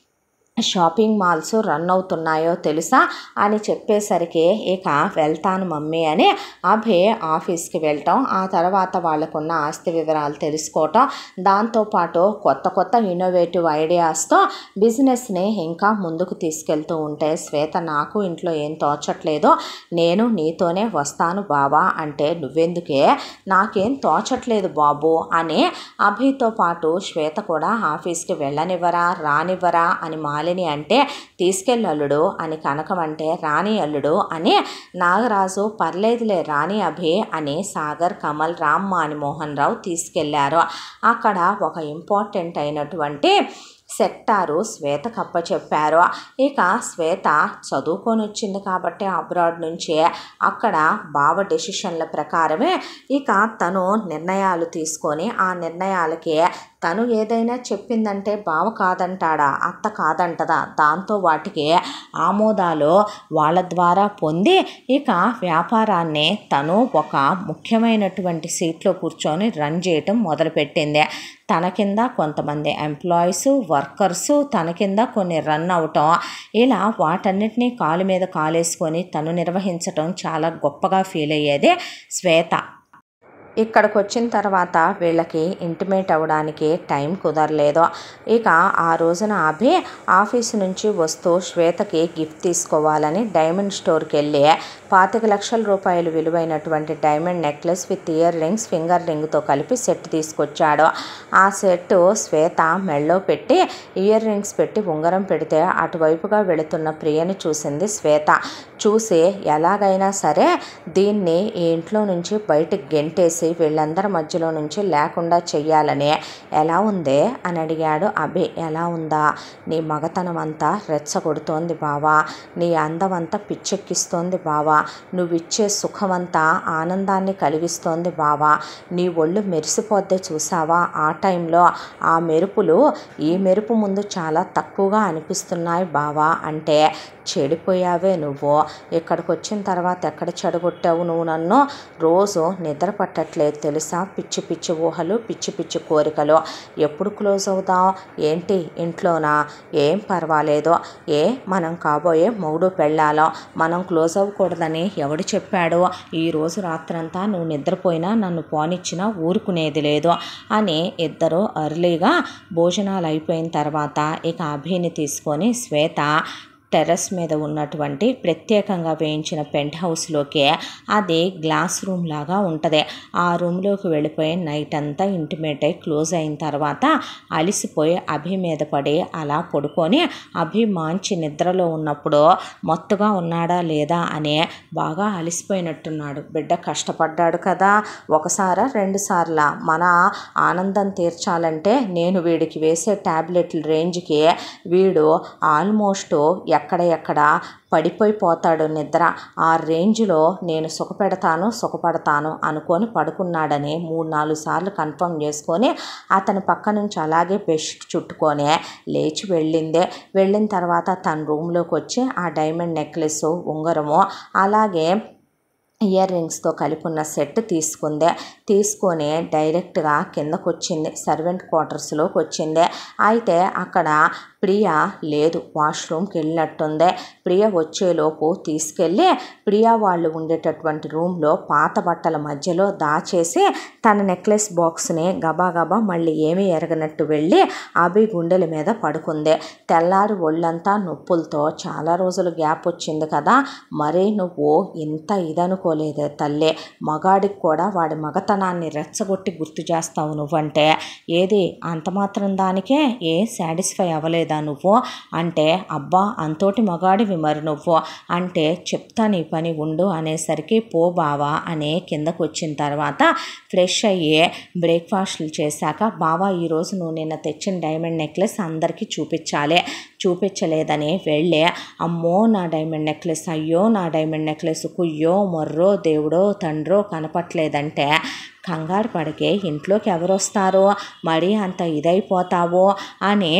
షాపింగ్ మాల్స్ రన్ అవుతున్నాయో తెలుసా అని చెప్పేసరికి ఇక వెళ్తాను మమ్మీ అని అభే ఆఫీస్కి వెళ్ళటం ఆ తర్వాత వాళ్ళకున్న ఆస్తి వివరాలు తెలుసుకోవటం దాంతోపాటు కొత్త కొత్త ఇన్నోవేటివ్ ఐడియాస్తో బిజినెస్ని ఇంకా ముందుకు తీసుకెళ్తూ ఉంటే శ్వేత నాకు ఇంట్లో ఏం తోచట్లేదో నేను నీతోనే వస్తాను బావా అంటే నువ్వెందుకే నాకేం తోచట్లేదు బాబు అని అభితో పాటు శ్వేత కూడా ఆఫీస్కి వెళ్ళనివ్వరా రానివ్వరా అని మాలిని అంటే తీసుకెళ్ళి అల్లుడు అని కనకం అంటే రాణి అల్లుడు అని నాగరాజు పర్లేదులే రాణి అభి అని సాగర్ కమల్ రామ్ మానిమోహన్ రావు తీసుకెళ్లారు అక్కడ ఒక ఇంపార్టెంట్ అయినటువంటి సెక్టారు శ్వేత కప్ప చెప్పారు ఇక శ్వేత చదువుకొని వచ్చింది కాబట్టి అబ్రాడ్ నుంచి అక్కడ బావ డెసిషన్ల ప్రకారమే ఇక తను నిర్ణయాలు తీసుకొని ఆ నిర్ణయాలకి తను ఏదైనా చెప్పిందంటే బావ కాదంటాడా అత్త కాదంటదా దాంతో వాటికి ఆమోదాలు వాళ్ళ ద్వారా పొంది ఇక వ్యాపారాన్ని తను ఒక ముఖ్యమైనటువంటి సీట్లో కూర్చొని రన్ చేయటం మొదలుపెట్టింది తన కింద కొంతమంది ఎంప్లాయీస్ వర్కర్స్ తన కింద కొన్ని రన్ అవటం ఇలా వాటన్నిటినీ కాలు మీద కాలేసుకొని తను నిర్వహించటం చాలా గొప్పగా ఫీల్ అయ్యేది శ్వేత ఇక్కడికి వచ్చిన తర్వాత వీళ్ళకి ఇంటిమేట్ అవ్వడానికి టైం కుదరలేదు ఇక ఆ రోజున అభి ఆఫీస్ నుంచి వస్తూ శ్వేతకి గిఫ్ట్ తీసుకోవాలని డైమండ్ స్టోర్కి వెళ్ళి పాతిక లక్షల రూపాయలు విలువైనటువంటి diamond necklace with earrings finger రింగ్తో కలిపి సెట్ తీసుకొచ్చాడు ఆ సెట్ శ్వేత మెళ్ళో పెట్టి ఇయర్ రింగ్స్ పెట్టి ఉంగరం పెడితే అటువైపుగా వెళుతున్న ప్రియని చూసింది శ్వేత చూసి ఎలాగైనా సరే దీన్ని ఈ ఇంట్లో నుంచి బయటకు గెంటేసి తీసేసి వీళ్ళందరి మధ్యలో నుంచి లేకుండా చెయ్యాలని ఎలా ఉందే అని అడిగాడు అభి ఎలా ఉందా నీ మగతనం అంతా రెచ్చగొడుతోంది బావా నీ అందం అంతా పిచ్చెక్కిస్తోంది బావా నువ్విచ్చే సుఖమంతా ఆనందాన్ని కలిగిస్తోంది బావా నీ ఒళ్ళు మెరిసిపోద్దే చూసావా ఆ టైంలో ఆ మెరుపులు ఈ మెరుపు ముందు చాలా తక్కువగా అనిపిస్తున్నాయి బావా అంటే చెడిపోయావే నువ్వు ఇక్కడికి వచ్చిన తర్వాత ఎక్కడ చెడగొట్టావు నువ్వు నన్ను రోజు నిద్ర పట్టట్లేదు తెలుసా పిచ్చి పిచ్చి ఊహలు పిచ్చి పిచ్చి కోరికలు ఎప్పుడు క్లోజ్ అవుదాం ఏంటి ఇంట్లోనా ఏం పర్వాలేదు ఏ మనం కాబోయే మూడు పెళ్ళాలో మనం క్లోజ్ అవ్వకూడదని ఎవడు చెప్పాడు ఈ రోజు రాత్రంతా నువ్వు నిద్రపోయినా నన్ను పోనిచ్చినా ఊరుకునేది లేదు అని ఇద్దరు అర్లీగా భోజనాలు అయిపోయిన తర్వాత ఇక అభిని తీసుకొని శ్వేత టెర్రస్ మీద ఉన్నటువంటి ప్రత్యేకంగా వేయించిన పెంట్ హౌస్లోకి అది గ్లాస్ రూమ్ లాగా ఉంటుంది ఆ రూమ్లోకి వెళ్ళిపోయి నైట్ అంతా ఇంటిమేట్ అయి క్లోజ్ అయిన తర్వాత అలిసిపోయి అభి మీద పడి అలా పడుకొని అభి మంచి నిద్రలో ఉన్నప్పుడు మొత్తగా ఉన్నాడా లేదా అనే బాగా అలిసిపోయినట్టున్నాడు బిడ్డ కష్టపడ్డాడు కదా ఒకసారా రెండు సార్ల మన ఆనందం తీర్చాలంటే నేను వీడికి వేసే ట్యాబ్లెట్ల రేంజ్కి వీడు ఆల్మోస్ట్ ఎక్కడ ఎక్కడ పడిపోయిపోతాడు నిద్ర ఆ రేంజ్లో నేను సుఖపెడతాను సుఖపడతాను అనుకొని పడుకున్నాడని మూడు నాలుగు సార్లు కన్ఫర్మ్ చేసుకొని అతని పక్క నుంచి అలాగే బెస్ట్ చుట్టుకొని లేచి వెళ్ళిందే వెళ్ళిన తర్వాత తన రూమ్లోకి వచ్చి ఆ డైమండ్ నెక్లెస్ ఉంగరము అలాగే ఇయర్ రింగ్స్తో కలిపి ఉన్న సెట్ తీసుకుందే తీసుకొని డైరెక్ట్గా కిందకు వచ్చింది సర్వెంట్ క్వార్టర్స్లోకి వచ్చింది అయితే అక్కడ ప్రియ లేదు వాష్రూమ్కి వెళ్ళినట్టుందే ప్రియ వచ్చేలోపు తీసుకెళ్ళి ప్రియ వాళ్ళు ఉండేటటువంటి రూమ్లో పాత బట్టల మధ్యలో దాచేసి తన నెక్లెస్ బాక్స్ని గబా గబా మళ్ళీ ఏమీ ఎరగనట్టు వెళ్ళి అభి గుండెల మీద పడుకుంది తెల్లారి ఒళ్ళంతా నొప్పులతో చాలా రోజులు గ్యాప్ వచ్చింది కదా మరీ నువ్వు ఇంత ఇదనుకోలేదే తల్లే మగాడికి కూడా వాడి మగతనాన్ని రెచ్చగొట్టి గుర్తు చేస్తావు నువ్వంటే ఏది అంత మాత్రం దానికే ఏ సాటిస్ఫై అవ్వలేదా నువ్వు అంటే అబ్బా అంతోటి మగాడివి మరి నువ్వు అంటే చెప్తా నీ పని ఉండు అనేసరికి పో బావా అని కిందకు వచ్చిన తర్వాత ఫ్రెష్ అయ్యి బ్రేక్ఫాస్ట్లు చేశాక బావా ఈరోజు నువ్వు నిన్న తెచ్చిన డైమండ్ నెక్లెస్ అందరికీ చూపించాలి చూపించలేదని వెళ్ళి అమ్మో నా డైమండ్ నెక్లెస్ అయ్యో నా డైమండ్ నెక్లెస్ కుయ్యో మొర్రో దేవుడో తండ్రో కనపట్లేదంటే కంగారు పడికే ఇంట్లోకి ఎవరు వస్తారో మరీ అంత ఇదైపోతావో అని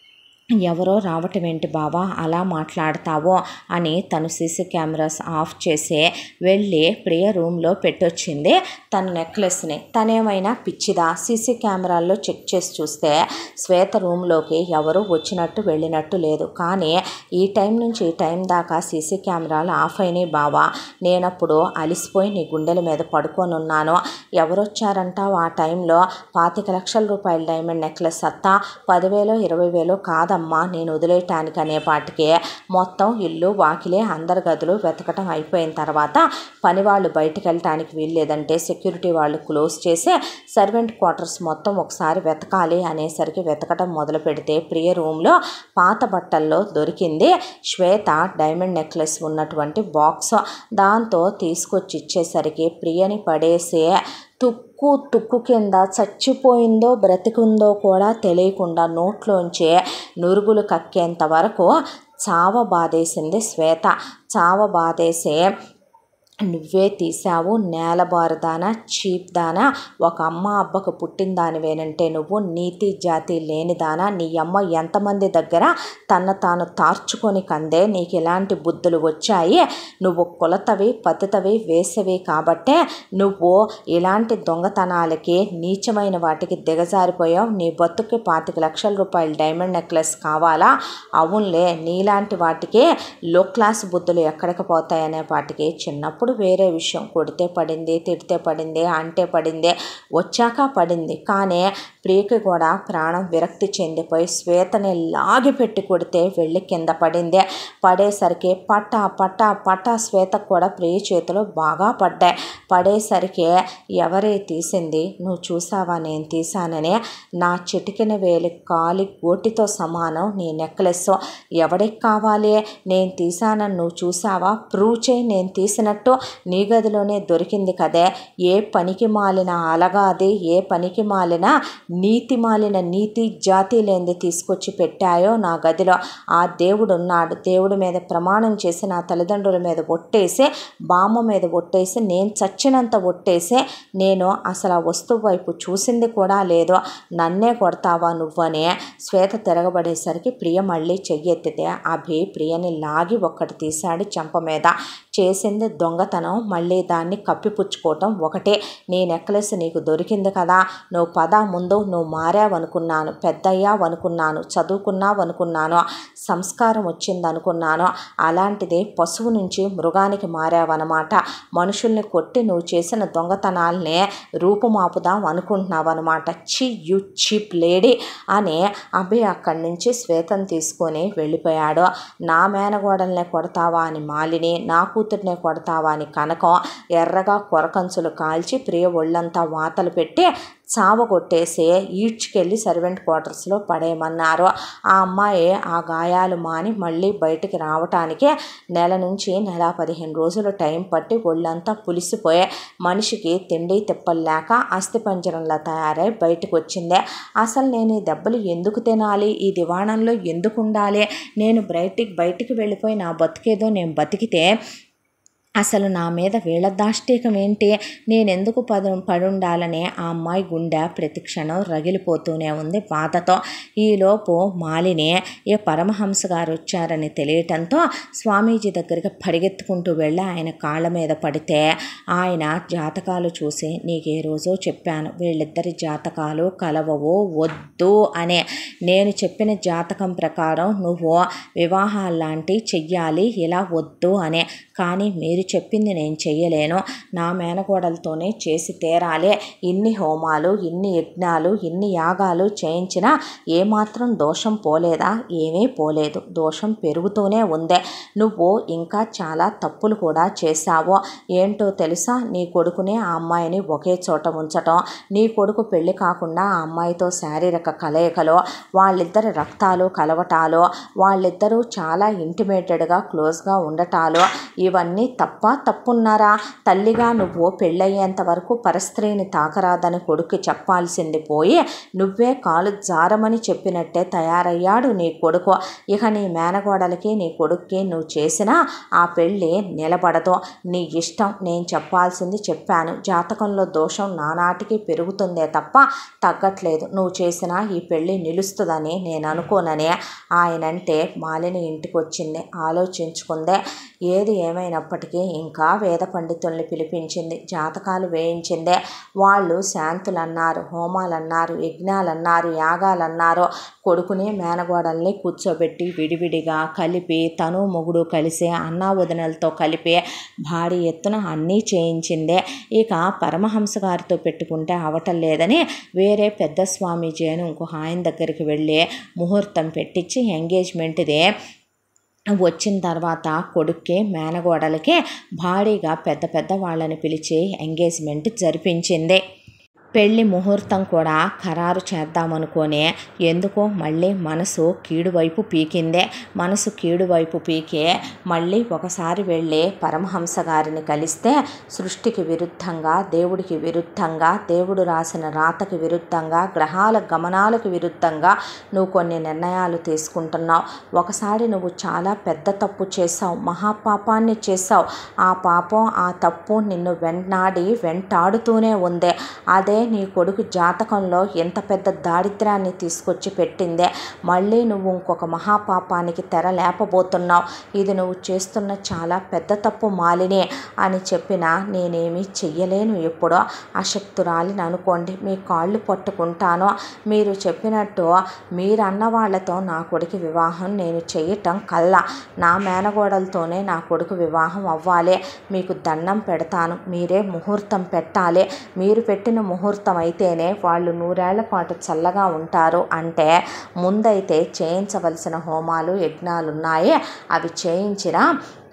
ఎవరో రావటం ఏంటి బావా అలా మాట్లాడతావో అని తను సీసీ కెమెరాస్ ఆఫ్ చేసి వెళ్ళి ప్రియ రూమ్లో పెట్టొచ్చింది తన నెక్లెస్ని తనేమైనా పిచ్చిదా సీసీ కెమెరాల్లో చెక్ చేసి చూస్తే శ్వేత రూమ్లోకి ఎవరు వచ్చినట్టు వెళ్ళినట్టు లేదు కానీ ఈ టైం నుంచి ఈ టైం దాకా సీసీ కెమెరాలు ఆఫ్ అయినాయి బావా నేనప్పుడు అలిసిపోయి నీ గుండెల మీద పడుకొని ఉన్నాను ఎవరు వచ్చారంటావు ఆ టైంలో పాతిక లక్షల రూపాయల డైమండ్ నెక్లెస్ సత్తా పదివేలో ఇరవై వేలో కాదా కాదమ్మా నేను వదిలేయటానికి అనే పాటికే మొత్తం ఇల్లు వాకిలే అందరి గదులు వెతకటం అయిపోయిన తర్వాత పని వాళ్ళు బయటకు వెళ్ళటానికి వీల్లేదంటే సెక్యూరిటీ వాళ్ళు క్లోజ్ చేసి సర్వెంట్ క్వార్టర్స్ మొత్తం ఒకసారి వెతకాలి అనేసరికి వెతకటం మొదలు పెడితే ప్రియ రూమ్లో పాత బట్టల్లో దొరికింది శ్వేత డైమండ్ నెక్లెస్ ఉన్నటువంటి బాక్స్ దాంతో తీసుకొచ్చి ఇచ్చేసరికి ప్రియని పడేసి తుక్కు తుక్కు కింద చచ్చిపోయిందో బ్రతికుందో కూడా తెలియకుండా నోట్లోంచి నురుగులు కక్కేంత వరకు చావ బాధేసింది శ్వేత చావ బాధేసే నువ్వే తీసావు నేలబారుదానా చీప్ దానా ఒక అమ్మ అబ్బకు పుట్టిన దానివేనంటే నువ్వు నీతి జాతి లేనిదానా నీ అమ్మ ఎంతమంది దగ్గర తన తాను తార్చుకొని కందే నీకు ఇలాంటి బుద్ధులు వచ్చాయి నువ్వు కులతవి పతితవి వేసవి కాబట్టే నువ్వు ఇలాంటి దొంగతనాలకి నీచమైన వాటికి దిగజారిపోయావు నీ బతుక్కి పాతిక లక్షల రూపాయల డైమండ్ నెక్లెస్ కావాలా అవునులే నీలాంటి వాటికి లో క్లాస్ బుద్ధులు ఎక్కడికి పోతాయనే వాటికి చిన్నప్పుడు అప్పుడు వేరే విషయం కొడితే పడింది తిడితే పడింది అంటే పడింది వచ్చాక పడింది కానీ ప్రియకి కూడా ప్రాణం విరక్తి చెందిపోయి శ్వేతని లాగి పెట్టి కొడితే వెళ్ళి కింద పడింది పడేసరికి పట్ట పట్ట పట్ట శ్వేతకు కూడా ప్రియ చేతులు బాగా పడ్డాయి పడేసరికి ఎవరే తీసింది నువ్వు చూసావా నేను తీసానని నా చిటికిన వేలి కాలి గోటితో సమానం నీ నెక్లెస్ ఎవడికి కావాలి నేను తీసానని నువ్వు చూసావా ప్రూవ్ చేయి నేను తీసినట్టు నీ గదిలోనే దొరికింది కదే ఏ పనికి మాలిన అలగాది ఏ పనికి మాలిన నీతి మాలిన నీతి జాతి లేనిది తీసుకొచ్చి పెట్టాయో నా గదిలో ఆ దేవుడు ఉన్నాడు దేవుడి మీద ప్రమాణం చేసి నా తల్లిదండ్రుల మీద ఒట్టేసి బామ్మ మీద ఒట్టేసి నేను చచ్చినంత ఒట్టేసి నేను అసలు ఆ వస్తువు వైపు చూసింది కూడా లేదు నన్నే కొడతావా నువ్వని శ్వేత తిరగబడేసరికి ప్రియ మళ్ళీ చెయ్యెత్తితే అభి ప్రియని లాగి ఒక్కటి తీశాడు చెంప మీద చేసింది దొంగతనం మళ్ళీ దాన్ని కప్పిపుచ్చుకోవటం ఒకటే నీ నెక్లెస్ నీకు దొరికింది కదా నువ్వు పద ముందు నువ్వు మారావనుకున్నాను పెద్దయ్యావనుకున్నాను చదువుకున్నావనుకున్నాను సంస్కారం వచ్చిందనుకున్నాను అలాంటిది పశువు నుంచి మృగానికి మారావన్నమాట మనుషుల్ని కొట్టి నువ్వు చేసిన దొంగతనాల్ని రూపుమాపుదాం అనుకుంటున్నావు అనమాట చి యు చీప్ లేడీ అని అభి అక్కడి నుంచి శ్వేతం తీసుకొని వెళ్ళిపోయాడు నా మేనగోడల్నే కొడతావా అని మాలిని నా కూతుర్నే కొడతావా అని కనకం ఎర్రగా కొరకంచులు కాల్చి ప్రియ ఒళ్ళంతా వాతలు పెట్టి చావగొట్టేసి ఈడ్చుకెళ్ళి సర్వెంట్ క్వార్టర్స్లో పడేయమన్నారు ఆ అమ్మాయి ఆ గాయాలు మాని మళ్ళీ బయటికి రావటానికి నెల నుంచి నెల పదిహేను రోజులు టైం పట్టి ఒళ్ళంతా పులిసిపోయే మనిషికి తిండి తిప్పలేక అస్థిపంజరంలా తయారై బయటకు వచ్చిందే అసలు నేను ఈ దెబ్బలు ఎందుకు తినాలి ఈ దివాణంలో ఎందుకు ఉండాలి నేను బయటికి బయటికి వెళ్ళిపోయి నా బతికేదో నేను బతికితే అసలు నా మీద వీళ్ళ దాష్టీకం ఏంటి నేనెందుకు పడు పడుండాలనే ఆ అమ్మాయి గుండె ప్రతి క్షణం రగిలిపోతూనే ఉంది బాధతో ఈలోపు మాలిని ఏ పరమహంస గారు వచ్చారని తెలియటంతో స్వామీజీ దగ్గరికి పరిగెత్తుకుంటూ వెళ్ళి ఆయన కాళ్ళ మీద పడితే ఆయన జాతకాలు చూసి నీకు ఏ రోజో చెప్పాను వీళ్ళిద్దరి జాతకాలు కలవవు వద్దు అనే నేను చెప్పిన జాతకం ప్రకారం నువ్వు వివాహాలు లాంటివి చెయ్యాలి ఇలా వద్దు అనే కానీ మీరు చెప్పింది నేను చెయ్యలేను నా మేనకోడలతోనే చేసి తీరాలి ఇన్ని హోమాలు ఇన్ని యజ్ఞాలు ఇన్ని యాగాలు చేయించినా ఏమాత్రం దోషం పోలేదా ఏమీ పోలేదు దోషం పెరుగుతూనే ఉందే నువ్వు ఇంకా చాలా తప్పులు కూడా చేశావు ఏంటో తెలుసా నీ కొడుకుని ఆ అమ్మాయిని ఒకే చోట ఉంచటం నీ కొడుకు పెళ్లి కాకుండా ఆ అమ్మాయితో శారీరక కలయికలు వాళ్ళిద్దరి రక్తాలు కలవటాలు వాళ్ళిద్దరూ చాలా ఇంటిమేటెడ్గా క్లోజ్గా ఉండటాలు ఇవన్నీ తప్ప తప్పున్నారా తల్లిగా నువ్వు పెళ్ళయ్యేంత వరకు పరస్త్రీని తాకరాదని కొడుకు చెప్పాల్సింది పోయి నువ్వే కాలు జారమని చెప్పినట్టే తయారయ్యాడు నీ కొడుకు ఇక నీ మేనగోడలకి నీ కొడుక్కి నువ్వు చేసినా ఆ పెళ్ళి నిలబడదు నీ ఇష్టం నేను చెప్పాల్సింది చెప్పాను జాతకంలో దోషం నానాటికి పెరుగుతుందే తప్ప తగ్గట్లేదు నువ్వు చేసిన ఈ పెళ్ళి నిలుస్తుందని నేను అనుకోననే ఆయనంటే మాలిని ఇంటికి వచ్చింది ఆలోచించుకుందే ఏది ఏమైనప్పటికీ ఇంకా వేద పండితుల్ని పిలిపించింది జాతకాలు వేయించిందే వాళ్ళు శాంతులు అన్నారు హోమాలు అన్నారు యజ్ఞాలు అన్నారు యాగాలు అన్నారు కొడుకుని మేనగోడల్ని కూర్చోబెట్టి విడివిడిగా కలిపి తను మొగుడు కలిసి అన్నా వదినలతో కలిపి భారీ ఎత్తున అన్నీ చేయించిందే ఇక పరమహంస గారితో పెట్టుకుంటే అవటం లేదని వేరే పెద్ద స్వామీజీ అని ఇంకో ఆయన దగ్గరికి వెళ్ళి ముహూర్తం పెట్టించి ఎంగేజ్మెంట్దే వచ్చిన తర్వాత కొడుక్కి మేనగోడలకి భారీగా పెద్ద పెద్ద వాళ్ళని పిలిచి ఎంగేజ్మెంట్ జరిపించింది పెళ్లి ముహూర్తం కూడా ఖరారు చేద్దామనుకోనే ఎందుకో మళ్ళీ మనసు కీడు వైపు పీకిందే మనసు కీడు వైపు పీకే మళ్ళీ ఒకసారి వెళ్ళి పరమహంస గారిని కలిస్తే సృష్టికి విరుద్ధంగా దేవుడికి విరుద్ధంగా దేవుడు రాసిన రాతకి విరుద్ధంగా గ్రహాల గమనాలకు విరుద్ధంగా నువ్వు కొన్ని నిర్ణయాలు తీసుకుంటున్నావు ఒకసారి నువ్వు చాలా పెద్ద తప్పు చేసావు మహాపాపాన్ని చేసావు ఆ పాపం ఆ తప్పు నిన్ను వెంటాడి వెంటాడుతూనే ఉంది అదే నీ కొడుకు జాతకంలో ఎంత పెద్ద దారిద్ర్యాన్ని తీసుకొచ్చి పెట్టిందే మళ్ళీ నువ్వు ఇంకొక మహాపాపానికి తెర లేపబోతున్నావు ఇది నువ్వు చేస్తున్న చాలా పెద్ద తప్పు మాలినే అని చెప్పినా నేనేమీ చెయ్యలేను ఎప్పుడో అశక్తురాలిని అనుకోండి మీ కాళ్ళు పట్టుకుంటాను మీరు చెప్పినట్టు మీరు అన్న వాళ్ళతో నా కొడుకు వివాహం నేను చేయటం కల్లా నా మేనగోడలతోనే నా కొడుకు వివాహం అవ్వాలి మీకు దండం పెడతాను మీరే ముహూర్తం పెట్టాలి మీరు పెట్టిన ముహూర్తం అయితేనే వాళ్ళు నూరేళ్ల పాటు చల్లగా ఉంటారు అంటే ముందైతే చేయించవలసిన హోమాలు యజ్ఞాలు ఉన్నాయి అవి చేయించిన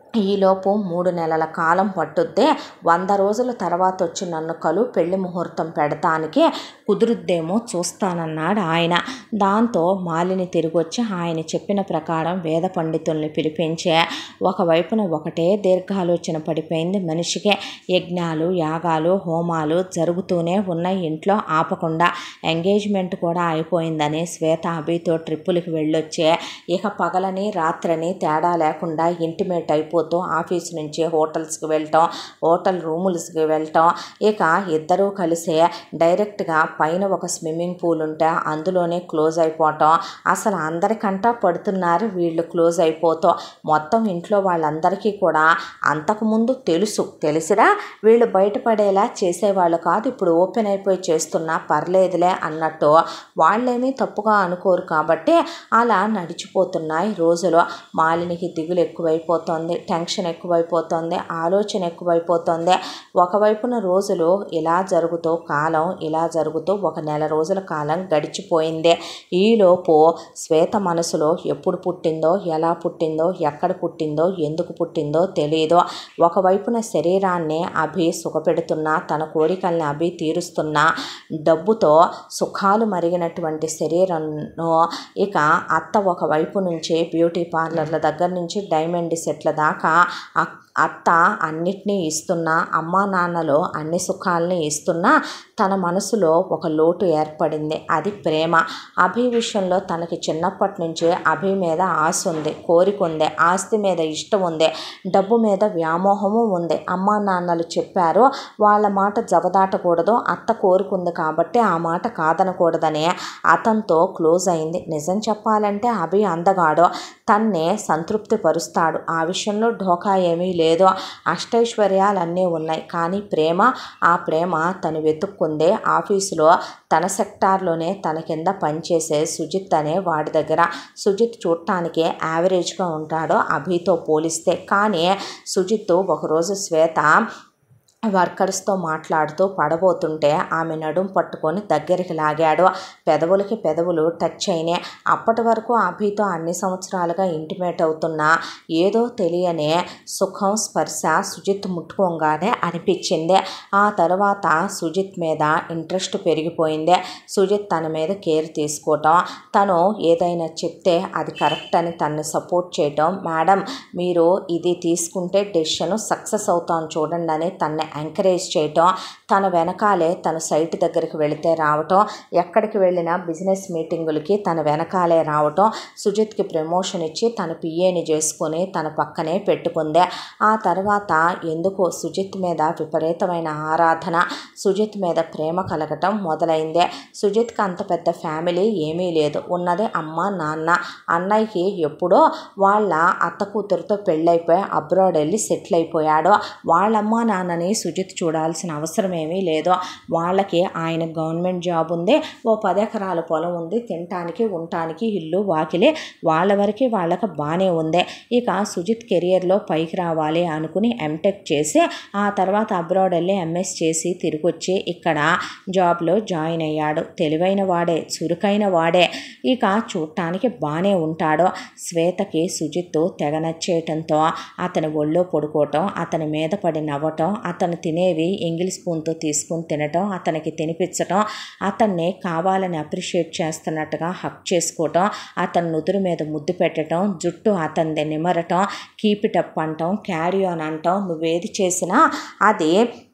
ఈలోపు మూడు నెలల కాలం పట్టుద్దే వంద రోజుల తర్వాత వచ్చి నన్ను కలు పెళ్లి ముహూర్తం పెడతానికి కుదురుద్దేమో చూస్తానన్నాడు ఆయన దాంతో మాలిని తిరిగి వచ్చి ఆయన చెప్పిన ప్రకారం వేద పండితుల్ని పిలిపించే ఒకవైపున ఒకటే దీర్ఘాలోచన పడిపోయింది మనిషికే యజ్ఞాలు యాగాలు హోమాలు జరుగుతూనే ఉన్నాయి ఇంట్లో ఆపకుండా ఎంగేజ్మెంట్ కూడా అయిపోయిందని శ్వేత అభితో ట్రిప్పులకి వెళ్ళొచ్చే ఇక పగలని రాత్రని తేడా లేకుండా ఇంటిమేట్ అయిపోతూ ఆఫీస్ నుంచి హోటల్స్కి వెళ్ళటం హోటల్ రూములకి వెళ్ళటం ఇక ఇద్దరూ కలిసి డైరెక్ట్గా పైన ఒక స్విమ్మింగ్ పూల్ ఉంటే అందులోనే క్లోజ్ అయిపోవటం అసలు అందరికంటా పడుతున్నారు వీళ్ళు క్లోజ్ అయిపోతాం మొత్తం ఇంట్లో వాళ్ళందరికీ కూడా అంతకుముందు తెలుసు తెలిసిరా వీళ్ళు బయటపడేలా చేసేవాళ్ళు కాదు ఇప్పుడు ఓపెన్ అయిపోయి చేస్తున్నా పర్లేదులే అన్నట్టు వాళ్ళేమీ తప్పుగా అనుకోరు కాబట్టి అలా నడిచిపోతున్నాయి రోజులు మాలినికి దిగులు ఎక్కువైపోతుంది టెన్షన్ ఎక్కువైపోతుంది ఆలోచన ఎక్కువైపోతుంది ఒకవైపున రోజులు ఇలా జరుగుతూ కాలం ఇలా జరుగుతూ ఒక నెల రోజుల కాలం గడిచిపోయింది ఈలోపు శ్వేత మనసులో ఎప్పుడు పుట్టిందో ఎలా పుట్టిందో ఎక్కడ పుట్టిందో ఎందుకు పుట్టిందో తెలియదు ఒకవైపున శరీరాన్ని అభి సుఖపెడుతున్నా తన కోరికల్ని అభి తీరుస్తున్నా డబ్బుతో సుఖాలు మరిగినటువంటి శరీరంను ఇక అత్త ఒకవైపు నుంచి బ్యూటీ పార్లర్ల దగ్గర నుంచి డైమండ్ సెట్ల దాకా అ- అత్త అన్నిటినీ ఇస్తున్నా అమ్మా నాన్నలో అన్ని సుఖాలని ఇస్తున్నా తన మనసులో ఒక లోటు ఏర్పడింది అది ప్రేమ అభి విషయంలో తనకి చిన్నప్పటి నుంచి అభి మీద ఆశ ఉంది కోరిక ఉంది ఆస్తి మీద ఇష్టం ఉంది డబ్బు మీద వ్యామోహము ఉంది అమ్మా నాన్నలు చెప్పారు వాళ్ళ మాట జబదాటకూడదు అత్త కోరుకుంది కాబట్టి ఆ మాట కాదనకూడదని అతనితో క్లోజ్ అయింది నిజం చెప్పాలంటే అభి అందగాడు తన్నే సంతృప్తి పరుస్తాడు ఆ విషయంలో ఢోకా ఏమీ లేదు అష్టైశ్వర్యాలన్నీ ఉన్నాయి కానీ ప్రేమ ఆ ప్రేమ తను వెతుక్కుందే ఆఫీసులో తన సెక్టార్లోనే తన కింద పనిచేసే సుజిత్ అనే వాడి దగ్గర సుజిత్ చూడటానికి యావరేజ్గా ఉంటాడు అభితో పోలిస్తే కానీ సుజిత్ ఒకరోజు శ్వేత వర్కర్స్తో మాట్లాడుతూ పడబోతుంటే ఆమె నడుం పట్టుకొని దగ్గరికి లాగాడు పెదవులకి పెదవులు టచ్ అయినాయి అప్పటి వరకు అభితో అన్ని సంవత్సరాలుగా ఇంటిమేట్ అవుతున్నా ఏదో తెలియని సుఖం స్పర్శ సుజిత్ ముట్టుకోగానే అనిపించింది ఆ తర్వాత సుజిత్ మీద ఇంట్రెస్ట్ పెరిగిపోయింది సుజిత్ తన మీద కేర్ తీసుకోవటం తను ఏదైనా చెప్తే అది కరెక్ట్ అని తనని సపోర్ట్ చేయటం మేడం మీరు ఇది తీసుకుంటే డెసిషన్ సక్సెస్ అవుతాం చూడండి అని తనని ఎంకరేజ్ చేయటం తన వెనకాలే తన సైట్ దగ్గరికి వెళితే రావటం ఎక్కడికి వెళ్ళినా బిజినెస్ మీటింగులకి తన వెనకాలే రావటం సుజిత్కి ప్రమోషన్ ఇచ్చి తన పిఏని చేసుకొని తన పక్కనే పెట్టుకుంది ఆ తర్వాత ఎందుకో సుజిత్ మీద విపరీతమైన ఆరాధన సుజిత్ మీద ప్రేమ కలగటం మొదలైంది సుజిత్కి అంత పెద్ద ఫ్యామిలీ ఏమీ లేదు ఉన్నది అమ్మ నాన్న అన్నయ్యకి ఎప్పుడో వాళ్ళ అత్త కూతురుతో పెళ్ళైపోయి అబ్రాడ్ వెళ్ళి సెటిల్ అయిపోయాడు వాళ్ళమ్మ నాన్నని సుజిత్ చూడాల్సిన అవసరం ఏమీ లేదు వాళ్ళకి ఆయన గవర్నమెంట్ జాబ్ ఉంది ఓ పది ఎకరాల పొలం ఉంది తినటానికి ఉండటానికి ఇల్లు వాకిలి వాళ్ళ వరకు వాళ్ళకి బాగానే ఉంది ఇక సుజిత్ కెరియర్లో పైకి రావాలి అనుకుని ఎంటెక్ చేసి ఆ తర్వాత అబ్రాడ్ వెళ్ళి ఎంఎస్ చేసి తిరిగి వచ్చి ఇక్కడ జాబ్లో జాయిన్ అయ్యాడు తెలివైన వాడే చురుకైన వాడే ఇక చూడటానికి బాగానే ఉంటాడు శ్వేతకి సుజిత్ తెగ నచ్చేయటంతో అతని ఒళ్ళో పడుకోవటం అతని మీద పడి నవ్వటం అతను తినేవి ఎంగిల్ స్పూన్తో తీసుకుని తినటం అతనికి తినిపించటం అతన్ని కావాలని అప్రిషియేట్ చేస్తున్నట్టుగా హక్ చేసుకోవటం అతని నుదురు మీద ముద్దు పెట్టడం జుట్టు అతనిది నిమరటం కీప్ ఇట్ అప్ అంటాం క్యారీ ఆన్ అంటాం నువ్వేది చేసినా అది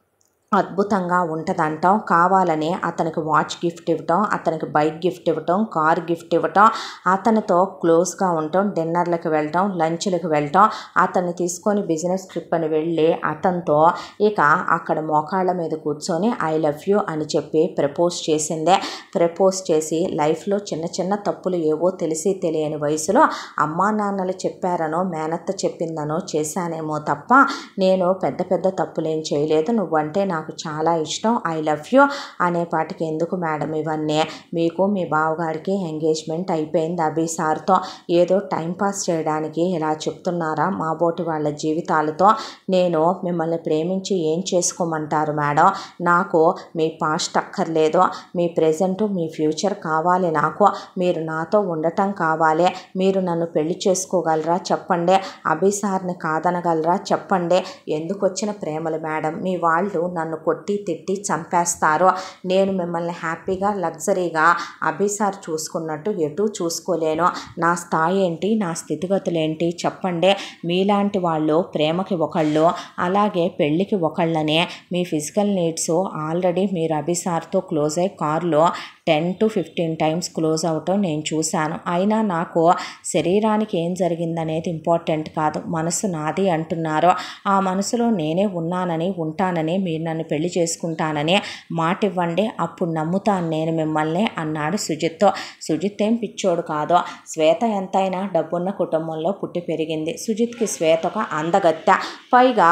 అద్భుతంగా ఉంటుందంటాం కావాలని అతనికి వాచ్ గిఫ్ట్ ఇవ్వటం అతనికి బైక్ గిఫ్ట్ ఇవ్వటం కార్ గిఫ్ట్ ఇవ్వటం అతనితో క్లోజ్గా ఉండటం డిన్నర్లకు వెళ్ళటం లంచ్లకు వెళ్ళటం అతన్ని తీసుకొని బిజినెస్ ట్రిప్ అని వెళ్ళి అతనితో ఇక అక్కడ మోకాళ్ళ మీద కూర్చొని ఐ లవ్ యూ అని చెప్పి ప్రపోజ్ చేసిందే ప్రపోజ్ చేసి లైఫ్లో చిన్న చిన్న తప్పులు ఏవో తెలిసి తెలియని వయసులో అమ్మా నాన్నలు చెప్పారనో మేనత్త చెప్పిందనో చేశానేమో తప్ప నేను పెద్ద పెద్ద తప్పులేం చేయలేదు నువ్వంటే నాకు నాకు చాలా ఇష్టం ఐ లవ్ యూ అనే పాటికి ఎందుకు మేడం ఇవన్నీ మీకు మీ బావగారికి ఎంగేజ్మెంట్ అయిపోయింది అభి సార్తో ఏదో టైం పాస్ చేయడానికి ఇలా చెప్తున్నారా మా బోటి వాళ్ళ జీవితాలతో నేను మిమ్మల్ని ప్రేమించి ఏం చేసుకోమంటారు మేడం నాకు మీ పాస్ట్ అక్కర్లేదు మీ ప్రజెంట్ మీ ఫ్యూచర్ కావాలి నాకు మీరు నాతో ఉండటం కావాలి మీరు నన్ను పెళ్లి చేసుకోగలరా చెప్పండి అభి సార్ని కాదనగలరా చెప్పండి ఎందుకు వచ్చిన ప్రేమలు మేడం మీ వాళ్ళు నన్ను కొట్టి తిట్టి చంపేస్తారు నేను మిమ్మల్ని హ్యాపీగా లగ్జరీగా అభి సార్ చూసుకున్నట్టు ఎటు చూసుకోలేను నా స్థాయి ఏంటి నా స్థితిగతులు ఏంటి చెప్పండి మీలాంటి వాళ్ళు ప్రేమకి ఒకళ్ళు అలాగే పెళ్ళికి ఒకళ్ళనే మీ ఫిజికల్ నీడ్స్ ఆల్రెడీ మీరు అభి సార్తో క్లోజ్ అయ్యి కారులో ten to fifteen times close అవటం నేను చూశాను అయినా నాకు శరీరానికి ఏం జరిగిందనేది ఇంపార్టెంట్ కాదు మనసు నాది అంటున్నారు ఆ మనసులో నేనే ఉన్నానని ఉంటానని మీరు నన్ను పెళ్లి చేసుకుంటానని మాట ఇవ్వండి అప్పుడు నమ్ముతాను నేను మిమ్మల్ని అన్నాడు సుజిత్తో సుజిత్ ఏం పిచ్చోడు కాదో శ్వేత ఎంతైనా డబ్బున్న కుటుంబంలో పుట్టి పెరిగింది సుజిత్కి శ్వేత ఒక అందగత్తె పైగా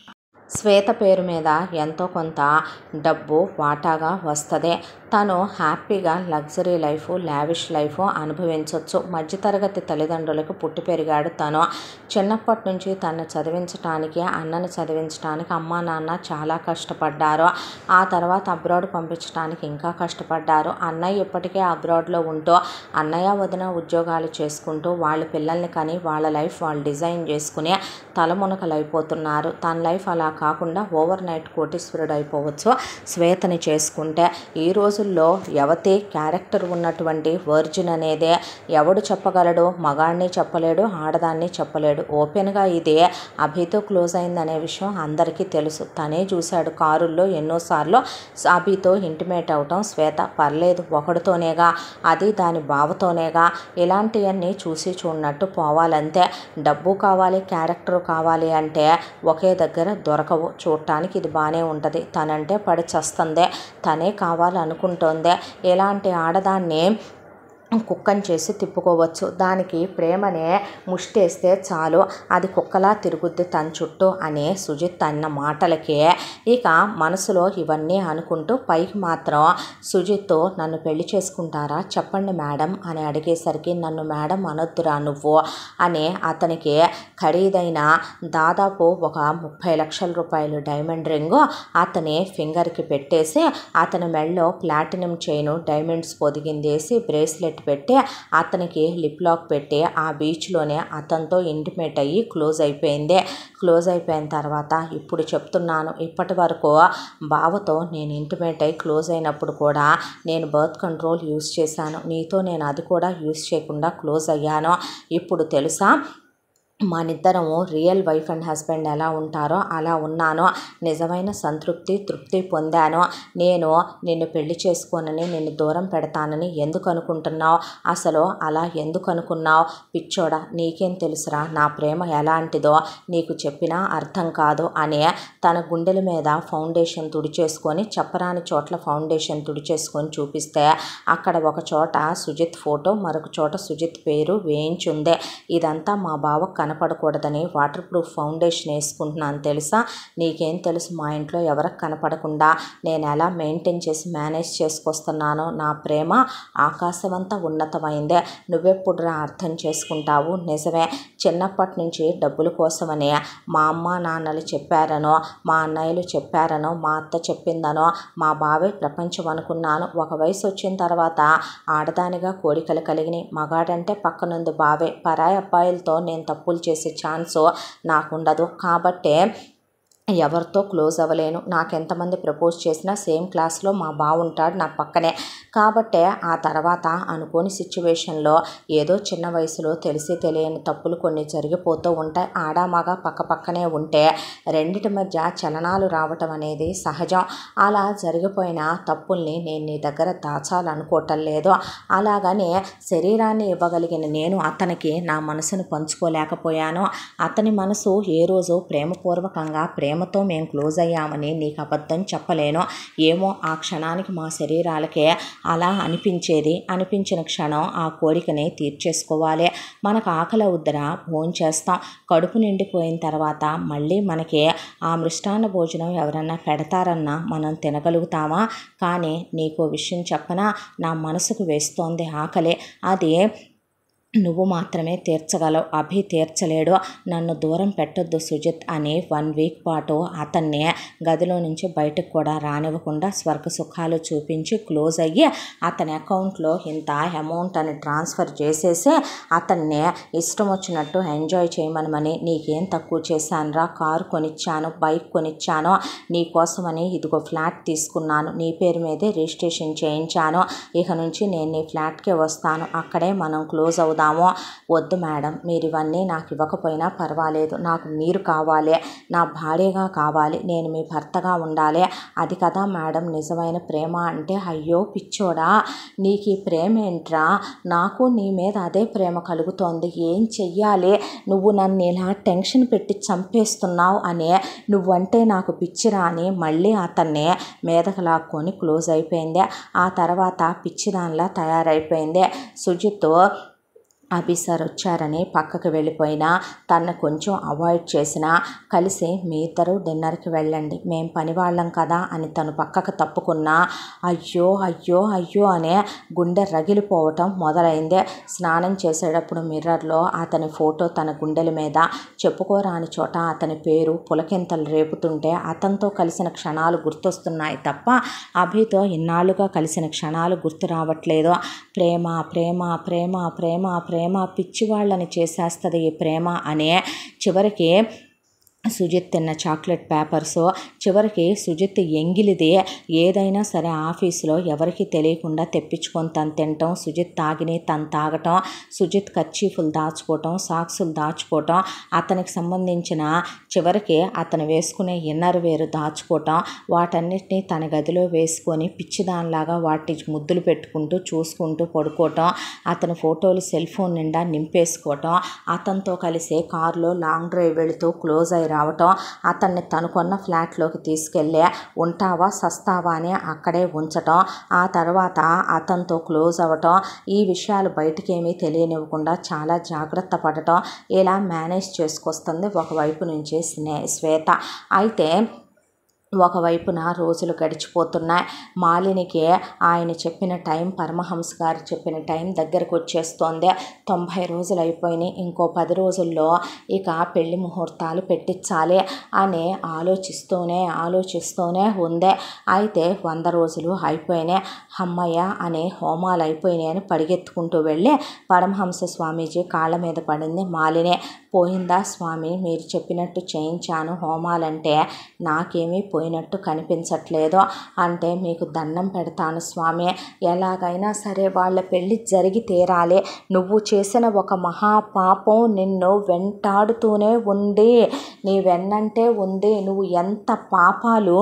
శ్వేత పేరు మీద ఎంతో కొంత డబ్బు వాటాగా వస్తుంది తను హ్యాపీగా లగ్జరీ లైఫ్ లావిష్ లైఫ్ అనుభవించవచ్చు మధ్యతరగతి తల్లిదండ్రులకు పుట్టి పెరిగాడు తను చిన్నప్పటి నుంచి తను చదివించడానికి అన్నను చదివించడానికి అమ్మా నాన్న చాలా కష్టపడ్డారు ఆ తర్వాత అబ్రాడ్ పంపించడానికి ఇంకా కష్టపడ్డారు అన్నయ్య ఇప్పటికే అబ్రాడ్లో ఉంటూ అన్నయ్య వదిన ఉద్యోగాలు చేసుకుంటూ వాళ్ళ పిల్లల్ని కానీ వాళ్ళ లైఫ్ వాళ్ళు డిజైన్ చేసుకుని తలమునకలైపోతున్నారు తన లైఫ్ అలా కాకుండా ఓవర్ నైట్ కోటీశ్వరుడు అయిపోవచ్చు శ్వేతని చేసుకుంటే ఈ రోజుల్లో యవతి క్యారెక్టర్ ఉన్నటువంటి వర్జిన్ అనేదే ఎవడు చెప్పగలడు మగాడిని చెప్పలేడు ఆడదాన్ని చెప్పలేడు ఓపెన్గా ఇది అభితో క్లోజ్ అయిందనే విషయం అందరికీ తెలుసు తనే చూశాడు కారుల్లో ఎన్నోసార్లు అభితో ఇంటిమేట్ అవటం శ్వేత పర్లేదు ఒకడితోనేగా అది దాని బావతోనేగా ఇలాంటివన్నీ చూసి చూడనట్టు పోవాలంతే డబ్బు కావాలి క్యారెక్టర్ కావాలి అంటే ఒకే దగ్గర దొరకవు చూడటానికి ఇది బాగానే ఉంటుంది తనంటే పడి చస్తుంది తనే కావాలనుకుంటోందే ఇలాంటి ఆడదాన్ని కుక్కని చేసి తిప్పుకోవచ్చు దానికి ప్రేమనే ముష్టేస్తే చాలు అది కుక్కలా తిరుగుద్ది తన చుట్టూ అనే సుజిత్ అన్న మాటలకే ఇక మనసులో ఇవన్నీ అనుకుంటూ పైకి మాత్రం సుజిత్ నన్ను పెళ్లి చేసుకుంటారా చెప్పండి మేడం అని అడిగేసరికి నన్ను మేడం అనొద్దురా నువ్వు అని అతనికి ఖరీదైన దాదాపు ఒక ముప్పై లక్షల రూపాయలు డైమండ్ రింగు అతని ఫింగర్కి పెట్టేసి అతని మెడలో ప్లాటినం చైను డైమండ్స్ పొదిగిందేసి బ్రేస్లెట్ పెట్టి అతనికి లిప్ లాక్ పెట్టి ఆ బీచ్లోనే అతనితో ఇంటిమేట్ అయ్యి క్లోజ్ అయిపోయింది క్లోజ్ అయిపోయిన తర్వాత ఇప్పుడు చెప్తున్నాను ఇప్పటి వరకు బావతో నేను ఇంటిమేట్ అయ్యి క్లోజ్ అయినప్పుడు కూడా నేను బర్త్ కంట్రోల్ యూస్ చేశాను నీతో నేను అది కూడా యూస్ చేయకుండా క్లోజ్ అయ్యాను ఇప్పుడు తెలుసా మనిద్దరము రియల్ వైఫ్ అండ్ హస్బెండ్ ఎలా ఉంటారో అలా ఉన్నాను నిజమైన సంతృప్తి తృప్తి పొందాను నేను నిన్ను పెళ్లి చేసుకోనని నిన్ను దూరం పెడతానని ఎందుకు అనుకుంటున్నావు అసలు అలా ఎందుకు అనుకున్నావు పిచ్చోడా నీకేం తెలుసురా నా ప్రేమ ఎలాంటిదో నీకు చెప్పినా అర్థం కాదు అని తన గుండెల మీద ఫౌండేషన్ తుడిచేసుకొని చెప్పరాని చోట్ల ఫౌండేషన్ తుడిచేసుకొని చూపిస్తే అక్కడ ఒక చోట సుజిత్ ఫోటో మరొక చోట సుజిత్ పేరు వేయించుందే ఇదంతా మా బావ కనపడకూడదని వాటర్ ప్రూఫ్ ఫౌండేషన్ వేసుకుంటున్నాను తెలుసా నీకేం తెలుసు మా ఇంట్లో ఎవరికి కనపడకుండా నేను ఎలా మెయింటైన్ చేసి మేనేజ్ చేసుకొస్తున్నానో నా ప్రేమ ఆకాశమంతా ఉన్నతమైందే నువ్వెప్పుడురా అర్థం చేసుకుంటావు నిజమే చిన్నప్పటి నుంచి డబ్బుల కోసమని మా అమ్మ నాన్నలు చెప్పారనో మా అన్నయ్యలు చెప్పారనో మా అత్త చెప్పిందనో మా బావే ప్రపంచం అనుకున్నాను ఒక వయసు వచ్చిన తర్వాత ఆడదానిగా కోరికలు కలిగినాయి మగాడంటే పక్కనుంది బావే పరాయి అబ్బాయిలతో నేను తప్పులు చేసే ఛాన్సు నాకుండదు కాబట్టే ఎవరితో క్లోజ్ అవ్వలేను నాకు ఎంతమంది ప్రపోజ్ చేసినా సేమ్ క్లాస్లో మా బావుంటాడు నా పక్కనే కాబట్టే ఆ తర్వాత అనుకోని సిచ్యువేషన్లో ఏదో చిన్న వయసులో తెలిసి తెలియని తప్పులు కొన్ని జరిగిపోతూ ఉంటాయి ఆడామగా పక్క పక్కనే ఉంటే రెండిటి మధ్య చలనాలు రావటం అనేది సహజం అలా జరిగిపోయిన తప్పుల్ని నేను నీ దగ్గర దాచాలనుకోవటం లేదు అలాగనే శరీరాన్ని ఇవ్వగలిగిన నేను అతనికి నా మనసును పంచుకోలేకపోయాను అతని మనసు ఏ రోజు ప్రేమపూర్వకంగా ప్రేమ ప్రేమతో మేము క్లోజ్ అయ్యామని నీకు అబద్ధం చెప్పలేను ఏమో ఆ క్షణానికి మా శరీరాలకే అలా అనిపించేది అనిపించిన క్షణం ఆ కోరికని తీర్చేసుకోవాలి మనకు ఆకలి అవుద్దరా భోజనం చేస్తాం కడుపు నిండిపోయిన తర్వాత మళ్ళీ మనకి ఆ మృష్టాన్న భోజనం ఎవరన్నా పెడతారన్నా మనం తినగలుగుతామా కానీ నీకు విషయం చెప్పనా నా మనసుకు వేస్తోంది ఆకలి అది నువ్వు మాత్రమే తీర్చగలవు అభి తీర్చలేడు నన్ను దూరం పెట్టొద్దు సుజిత్ అని వన్ వీక్ పాటు అతన్ని గదిలో నుంచి బయటకు కూడా రానివ్వకుండా స్వర్గ సుఖాలు చూపించి క్లోజ్ అయ్యి అతని అకౌంట్లో ఇంత అమౌంట్ అని ట్రాన్స్ఫర్ చేసేసి అతన్ని ఇష్టం వచ్చినట్టు ఎంజాయ్ చేయమనమని నీకేం తక్కువ చేశానురా కారు కొనిచ్చాను బైక్ కొనిచ్చాను నీ కోసమని ఇదిగో ఫ్లాట్ తీసుకున్నాను నీ పేరు మీదే రిజిస్ట్రేషన్ చేయించాను ఇక నుంచి నేను నీ ఫ్లాట్కే వస్తాను అక్కడే మనం క్లోజ్ అవుదాము వద్దు మేడం మీరు ఇవన్నీ నాకు ఇవ్వకపోయినా పర్వాలేదు నాకు మీరు కావాలి నా భార్యగా కావాలి నేను మీ భర్తగా ఉండాలి అది కదా మేడం నిజమైన ప్రేమ అంటే అయ్యో పిచ్చోడా నీకు ఈ ప్రేమ ఏంట్రా నాకు నీ మీద అదే ప్రేమ కలుగుతోంది ఏం చెయ్యాలి నువ్వు నన్ను ఇలా టెన్షన్ పెట్టి చంపేస్తున్నావు అనే నువ్వంటే నాకు పిచ్చిరా అని మళ్ళీ అతన్ని మీదకు లాక్కొని క్లోజ్ అయిపోయింది ఆ తర్వాత పిచ్చిదానిలా తయారైపోయింది సుజిత్ అభి సార్ వచ్చారని పక్కకు వెళ్ళిపోయినా తను కొంచెం అవాయిడ్ చేసినా కలిసి మీ ఇద్దరు డిన్నర్కి వెళ్ళండి మేం పని వాళ్ళం కదా అని తను పక్కకు తప్పుకున్నా అయ్యో అయ్యో అయ్యో అనే గుండె రగిలిపోవటం మొదలైంది స్నానం చేసేటప్పుడు మిర్రర్లో అతని ఫోటో తన గుండెల మీద చెప్పుకోరాని చోట అతని పేరు పులకింతలు రేపుతుంటే అతనితో కలిసిన క్షణాలు గుర్తొస్తున్నాయి తప్ప అభితో ఇన్నాళ్ళుగా కలిసిన క్షణాలు గుర్తు రావట్లేదు ప్రేమ ప్రేమ ప్రేమ ప్రేమ ప్రేమ పిచ్చివాళ్ళని చేసేస్తుంది ఈ ప్రేమ అనే చివరికి సుజిత్ తిన్న చాక్లెట్ పేపర్స్ చివరికి సుజిత్ ఎంగిలిది ఏదైనా సరే ఆఫీసులో ఎవరికి తెలియకుండా తెప్పించుకొని తను తినటం సుజిత్ తాగిని తను తాగటం సుజిత్ కర్చీఫులు దాచుకోవటం సాక్సులు దాచుకోవటం అతనికి సంబంధించిన చివరికి అతను వేసుకునే ఇన్నర్ వేరు దాచుకోవటం వాటన్నిటిని తన గదిలో వేసుకొని పిచ్చిదానిలాగా వాటి ముద్దులు పెట్టుకుంటూ చూసుకుంటూ పడుకోవటం అతని ఫోటోలు సెల్ ఫోన్ నిండా నింపేసుకోవటం అతనితో కలిసి కారులో లాంగ్ డ్రైవ్ వెళుతూ క్లోజ్ అయి రావటం అతన్ని తను కొన్న ఫ్లాట్లోకి తీసుకెళ్ళి ఉంటావా సస్తావా అని అక్కడే ఉంచటం ఆ తర్వాత అతనితో క్లోజ్ అవ్వటం ఈ విషయాలు బయటికేమీ తెలియనివ్వకుండా చాలా జాగ్రత్త పడటం ఇలా మేనేజ్ చేసుకొస్తుంది ఒకవైపు నుంచి స్నే శ్వేత అయితే ఒకవైపున రోజులు గడిచిపోతున్నాయి మాలినికి ఆయన చెప్పిన టైం పరమహంస గారు చెప్పిన టైం దగ్గరకు వచ్చేస్తోంది తొంభై రోజులు అయిపోయినాయి ఇంకో పది రోజుల్లో ఇక పెళ్లి ముహూర్తాలు పెట్టించాలి అని ఆలోచిస్తూనే ఆలోచిస్తూనే ఉంది అయితే వంద రోజులు అయిపోయినాయి అమ్మయ్య అనే హోమాలు అయిపోయినాయి అని పరిగెత్తుకుంటూ వెళ్ళి పరమహంస స్వామీజీ కాళ్ళ మీద పడింది మాలినే పోయిందా స్వామి మీరు చెప్పినట్టు చేయించాను హోమాలంటే నాకేమీ పోయినట్టు కనిపించట్లేదు అంటే మీకు దండం పెడతాను స్వామి ఎలాగైనా సరే వాళ్ళ పెళ్ళి జరిగి తీరాలి నువ్వు చేసిన ఒక మహాపాపం నిన్ను వెంటాడుతూనే ఉంది నీ వెన్నంటే ఉంది నువ్వు ఎంత పాపాలు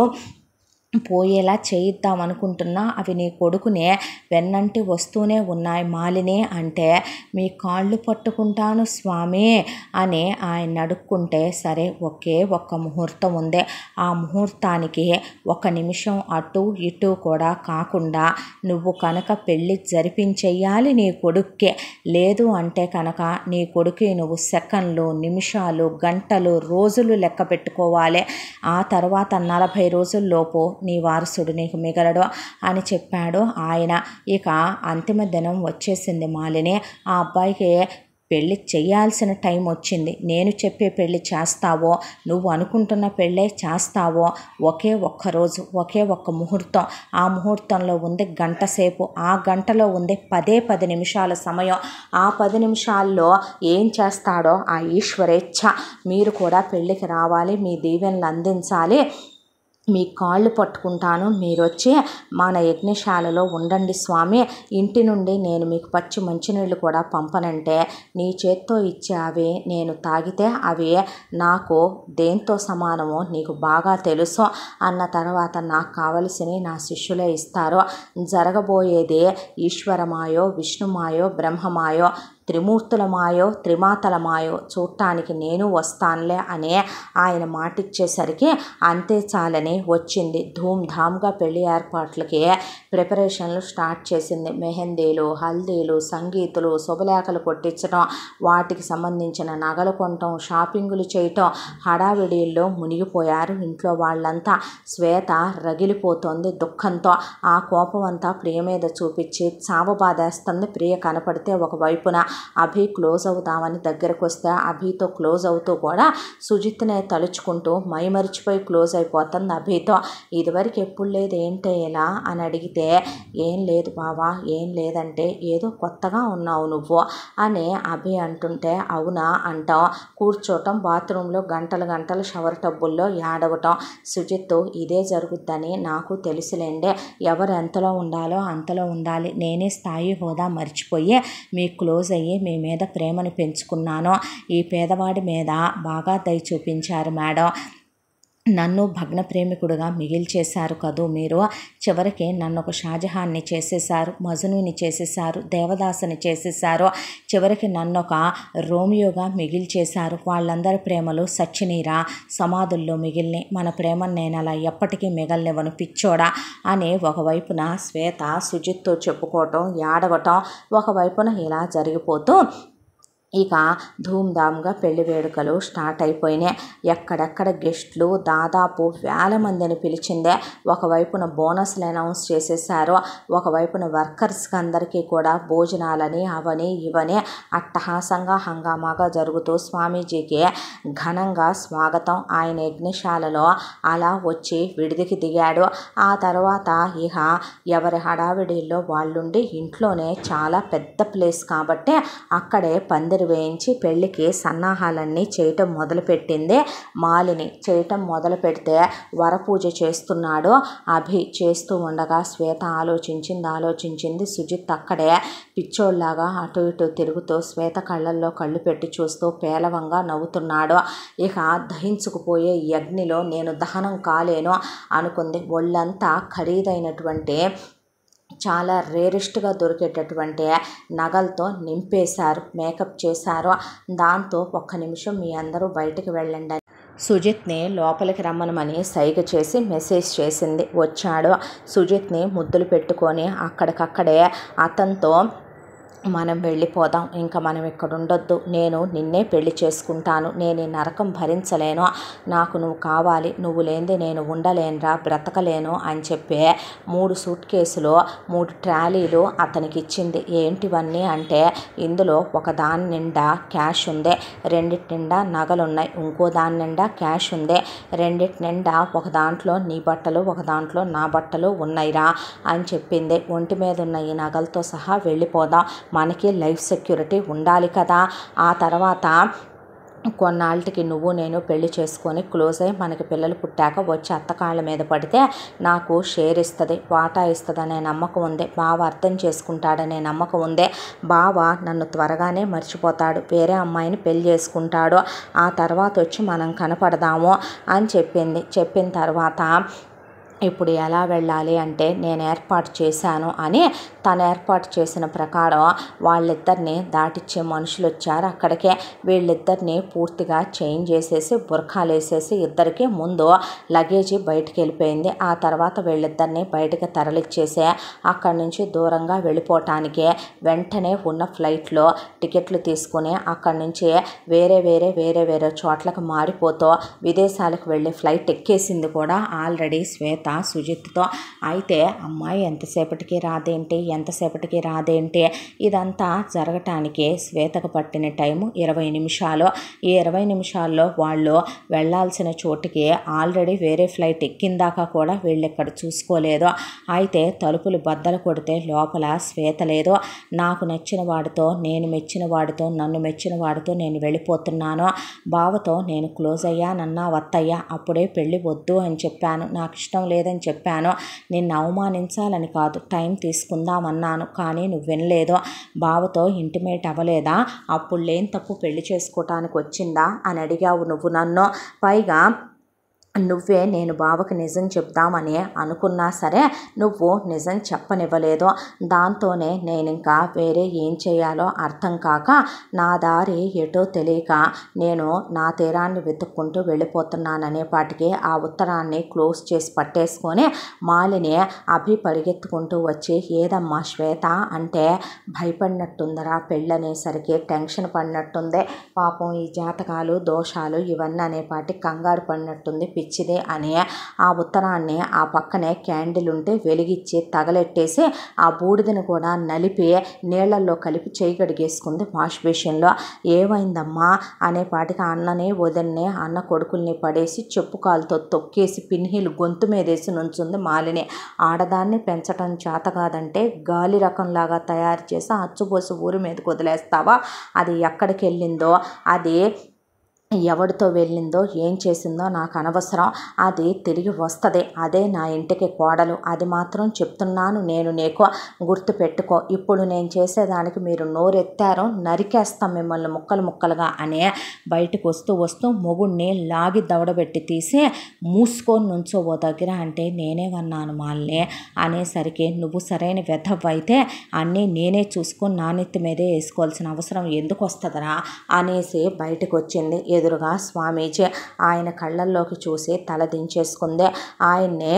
పోయేలా చేయిద్దాం అనుకుంటున్నా అవి నీ కొడుకునే వెన్నంటి వస్తూనే ఉన్నాయి మాలిని అంటే మీ కాళ్ళు పట్టుకుంటాను స్వామి అని ఆయన అడుక్కుంటే సరే ఒకే ఒక్క ముహూర్తం ఉంది ఆ ముహూర్తానికి ఒక నిమిషం అటు ఇటు కూడా కాకుండా నువ్వు కనుక పెళ్ళి జరిపించేయాలి నీ కొడుక్కే లేదు అంటే కనుక నీ కొడుకు నువ్వు సెకండ్లు నిమిషాలు గంటలు రోజులు లెక్క పెట్టుకోవాలి ఆ తర్వాత నలభై రోజుల్లోపు నీ వారసుడు నీకు మిగలడు అని చెప్పాడు ఆయన ఇక అంతిమ దినం వచ్చేసింది మాలిని ఆ అబ్బాయికి పెళ్ళి చేయాల్సిన టైం వచ్చింది నేను చెప్పే పెళ్ళి చేస్తావో నువ్వు అనుకుంటున్న పెళ్ళే చేస్తావో ఒకే ఒక్క రోజు ఒకే ఒక్క ముహూర్తం ఆ ముహూర్తంలో ఉంది గంట సేపు ఆ గంటలో ఉంది పదే పది నిమిషాల సమయం ఆ పది నిమిషాల్లో ఏం చేస్తాడో ఆ ఈశ్వరేచ్ఛ మీరు కూడా పెళ్ళికి రావాలి మీ దీవెనలు అందించాలి మీ కాళ్ళు పట్టుకుంటాను మీరు వచ్చి మన యజ్ఞశాలలో ఉండండి స్వామి ఇంటి నుండి నేను మీకు పచ్చి మంచినీళ్ళు కూడా పంపనంటే నీ చేత్తో ఇచ్చే అవి నేను తాగితే అవి నాకు దేంతో సమానమో నీకు బాగా తెలుసు అన్న తర్వాత నాకు కావలసినవి నా శిష్యులే ఇస్తారు జరగబోయేది ఈశ్వరమాయో విష్ణుమాయో బ్రహ్మమాయో త్రిమూర్తుల మాయో త్రిమాతల మాయో చూడటానికి నేను వస్తానులే అనే ఆయన మాటిచ్చేసరికి అంతే చాలని వచ్చింది ధూమ్ ధామ్గా పెళ్లి ఏర్పాట్లకి ప్రిపరేషన్లు స్టార్ట్ చేసింది మెహందీలు హల్దీలు సంగీతులు శుభలేఖలు కొట్టించడం వాటికి సంబంధించిన నగలు కొనటం షాపింగులు చేయటం హడావిడిల్లో మునిగిపోయారు ఇంట్లో వాళ్ళంతా శ్వేత రగిలిపోతోంది దుఃఖంతో ఆ కోపం అంతా ప్రియ మీద చూపించి చావబాదేస్తుంది ప్రియ కనపడితే ఒకవైపున అభి క్లోజ్ అవుదామని దగ్గరకు వస్తే అభితో క్లోజ్ అవుతూ కూడా సుజిత్నే తలుచుకుంటూ మైమరిచిపోయి క్లోజ్ అయిపోతుంది అభితో ఇదివరకు ఎప్పుడు లేదు ఏంటే ఇలా అని అడిగితే ఏం లేదు బావా ఏం లేదంటే ఏదో కొత్తగా ఉన్నావు నువ్వు అని అభి అంటుంటే అవునా అంటాం కూర్చోటం బాత్రూంలో గంటలు గంటలు షవర్ టబ్బుల్లో ఏడవటం సుజిత్ ఇదే జరుగుద్దని నాకు తెలుసులేండే ఎవరు ఎంతలో ఉండాలో అంతలో ఉండాలి నేనే స్థాయి హోదా మర్చిపోయి మీ క్లోజ్ అయ్యి మీ మీద ప్రేమను పెంచుకున్నాను ఈ పేదవాడి మీద బాగా దయ చూపించారు మేడం నన్ను భగ్న ప్రేమికుడుగా మిగిల్చేశారు కదూ మీరు చివరికి నన్ను ఒక షాజహాన్ని చేసేశారు మజనుని చేసేశారు దేవదాసుని చేసేశారు చివరికి నన్ను ఒక రోమియోగా మిగిల్చేశారు వాళ్ళందరి ప్రేమలు సచ్చినీరా సమాధుల్లో మిగిలిని మన ప్రేమను నేను అలా ఎప్పటికీ మిగలనివ్వను పిచ్చోడా అని ఒకవైపున శ్వేత సుజిత్తో చెప్పుకోవటం ఏడవటం ఒకవైపున ఇలా జరిగిపోతూ ఇక ధూమ్ధామ్గా పెళ్లి వేడుకలు స్టార్ట్ అయిపోయినాయి ఎక్కడెక్కడ గెస్ట్లు దాదాపు వేల మందిని పిలిచిందే ఒకవైపున బోనస్లు అనౌన్స్ చేసేసారు ఒకవైపున వర్కర్స్కి అందరికీ కూడా భోజనాలని అవని ఇవని అట్టహాసంగా హంగామాగా జరుగుతూ స్వామీజీకి ఘనంగా స్వాగతం ఆయన యజ్ఞశాలలో అలా వచ్చి విడిదికి దిగాడు ఆ తర్వాత ఇక ఎవరి హడావిడిల్లో వాళ్ళుండి ఇంట్లోనే చాలా పెద్ద ప్లేస్ కాబట్టి అక్కడే పందిరి వేయించి పెళ్ళికి సన్నాహాలన్నీ చేయటం మొదలుపెట్టింది మాలిని చేయటం మొదలు పెడితే వరపూజ చేస్తున్నాడు అభి చేస్తూ ఉండగా శ్వేత ఆలోచించింది ఆలోచించింది సుజిత్ అక్కడే పిచ్చోళ్ళలాగా అటు ఇటు తిరుగుతూ శ్వేత కళ్ళల్లో కళ్ళు పెట్టి చూస్తూ పేలవంగా నవ్వుతున్నాడు ఇక దహించుకుపోయే ఈ అగ్నిలో నేను దహనం కాలేను అనుకుంది ఒళ్ళంతా ఖరీదైనటువంటి చాలా రేరెస్ట్గా దొరికేటటువంటి నగలతో నింపేశారు మేకప్ చేశారు దాంతో ఒక్క నిమిషం మీ అందరూ బయటికి వెళ్ళండి అని సుజిత్ని లోపలికి రమ్మనమని సైగ చేసి మెసేజ్ చేసింది వచ్చాడు సుజిత్ని ముద్దులు పెట్టుకొని అక్కడికక్కడే అతనితో మనం వెళ్ళిపోదాం ఇంకా మనం ఇక్కడ ఉండొద్దు నేను నిన్నే పెళ్లి చేసుకుంటాను నేను ఈ నరకం భరించలేను నాకు నువ్వు కావాలి నువ్వు లేనిది నేను ఉండలేనురా బ్రతకలేను అని చెప్పి మూడు సూట్ కేసులు మూడు ట్రాలీలు అతనికి ఇచ్చింది ఏంటివన్నీ అంటే ఇందులో ఒక దాని నిండా క్యాష్ ఉంది రెండిటి నిండా నగలు ఉన్నాయి ఇంకో దాని నిండా క్యాష్ ఉంది రెండిటి నిండా ఒక దాంట్లో నీ బట్టలు ఒక దాంట్లో నా బట్టలు ఉన్నాయిరా అని చెప్పింది ఒంటి మీద ఉన్న ఈ నగలతో సహా వెళ్ళిపోదాం మనకి లైఫ్ సెక్యూరిటీ ఉండాలి కదా ఆ తర్వాత కొన్నాళ్ళకి నువ్వు నేను పెళ్లి చేసుకొని క్లోజ్ అయ్యి మనకి పిల్లలు పుట్టాక వచ్చి అత్తకాళ్ళ మీద పడితే నాకు షేర్ ఇస్తుంది వాటా ఇస్తుంది అనే నమ్మకం ఉంది బావ అర్థం చేసుకుంటాడనే నమ్మకం ఉంది బావ నన్ను త్వరగానే మర్చిపోతాడు వేరే అమ్మాయిని పెళ్లి చేసుకుంటాడు ఆ తర్వాత వచ్చి మనం కనపడదాము అని చెప్పింది చెప్పిన తర్వాత ఇప్పుడు ఎలా వెళ్ళాలి అంటే నేను ఏర్పాటు చేశాను అని తను ఏర్పాటు చేసిన ప్రకారం వాళ్ళిద్దరిని దాటిచ్చే మనుషులు వచ్చారు అక్కడికే వీళ్ళిద్దరిని పూర్తిగా చేంజ్ చేసేసి బురఖాలు వేసేసి ఇద్దరికి ముందు లగేజీ బయటికి వెళ్ళిపోయింది ఆ తర్వాత వీళ్ళిద్దరిని బయటకు తరలిచ్చేసి అక్కడి నుంచి దూరంగా వెళ్ళిపోవటానికి వెంటనే ఉన్న ఫ్లైట్లో టికెట్లు తీసుకుని అక్కడి నుంచి వేరే వేరే వేరే వేరే చోట్లకు మారిపోతూ విదేశాలకు వెళ్ళే ఫ్లైట్ ఎక్కేసింది కూడా ఆల్రెడీ శ్వేత సుజిత్తో అయితే అమ్మాయి ఎంతసేపటికి రాదేంటి ఎంతసేపటికి రాదేంటి ఇదంతా జరగటానికి శ్వేతకు పట్టిన టైము ఇరవై నిమిషాలు ఈ ఇరవై నిమిషాల్లో వాళ్ళు వెళ్ళాల్సిన చోటుకి ఆల్రెడీ వేరే ఫ్లైట్ ఎక్కిందాకా కూడా వీళ్ళు ఇక్కడ చూసుకోలేదు అయితే తలుపులు బద్దలు కొడితే లోపల శ్వేత లేదు నాకు నచ్చిన వాడితో నేను మెచ్చిన వాడితో నన్ను మెచ్చిన వాడితో నేను వెళ్ళిపోతున్నాను బావతో నేను క్లోజ్ అయ్యానన్నా వత్తయ్యా అప్పుడే పెళ్ళి వద్దు అని చెప్పాను నాకు ఇష్టం లేదని చెప్పాను నిన్ను అవమానించాలని కాదు టైం తీసుకుందామన్నాను కానీ నువ్వు వినలేదు బావతో ఇంటిమేట్ అవ్వలేదా అప్పుడు లేని తప్పు పెళ్లి చేసుకోవటానికి వచ్చిందా అని అడిగావు నువ్వు నన్ను పైగా నువ్వే నేను బావకి నిజం చెప్దామని అనుకున్నా సరే నువ్వు నిజం చెప్పనివ్వలేదు దాంతోనే నేను ఇంకా వేరే ఏం చేయాలో అర్థం కాక నా దారి ఎటో తెలియక నేను నా తీరాన్ని వెతుక్కుంటూ వెళ్ళిపోతున్నాననే పాటికి ఆ ఉత్తరాన్ని క్లోజ్ చేసి పట్టేసుకొని మాలిని అభి పరిగెత్తుకుంటూ వచ్చి ఏదమ్మా శ్వేత అంటే భయపడినట్టుందరా పెళ్ళనేసరికి టెన్షన్ పడినట్టుంది పాపం ఈ జాతకాలు దోషాలు ఇవన్నీ అనేపాటి కంగారు పడినట్టుంది పిచ్చిదే అని ఆ ఉత్తరాన్ని ఆ పక్కనే క్యాండిల్ ఉంటే వెలిగించి తగలెట్టేసి ఆ బూడిదని కూడా నలిపి నీళ్లలో కలిపి చేయి కడిగేసుకుంది వాష్ బేషన్లో ఏమైందమ్మా అనే పాటికి అన్నని వదిన్ని అన్న కొడుకుల్ని పడేసి చెప్పు కాలుతో తొక్కేసి పిన్హీలు గొంతు మీదేసి నుంచుంది మాలిని ఆడదాన్ని పెంచటం చేత కాదంటే గాలి రకంలాగా తయారు చేసి అచ్చుపోసి ఊరి మీదకి వదిలేస్తావా అది ఎక్కడికి వెళ్ళిందో అది ఎవరితో వెళ్ళిందో ఏం చేసిందో నాకు అనవసరం అది తిరిగి వస్తుంది అదే నా ఇంటికి కోడలు అది మాత్రం చెప్తున్నాను నేను నీకు గుర్తు పెట్టుకో ఇప్పుడు నేను చేసేదానికి మీరు నోరెత్తారో నరికేస్తాం మిమ్మల్ని ముక్కలు ముక్కలుగా అని బయటకు వస్తూ వస్తూ మొగుడిని లాగి దవడబెట్టి తీసి మూసుకొని నుంచో ఓ దగ్గర అంటే నేనే వన్నాను మాల్ని అనేసరికి నువ్వు సరైన వెధవైతే అన్నీ నేనే చూసుకొని నానెత్తి మీదే వేసుకోవాల్సిన అవసరం ఎందుకు వస్తుందరా అనేసి బయటకు వచ్చింది ఎదురుగా స్వామీజీ ఆయన కళ్ళల్లోకి చూసి తల దించేసుకుంది ఆయన్నే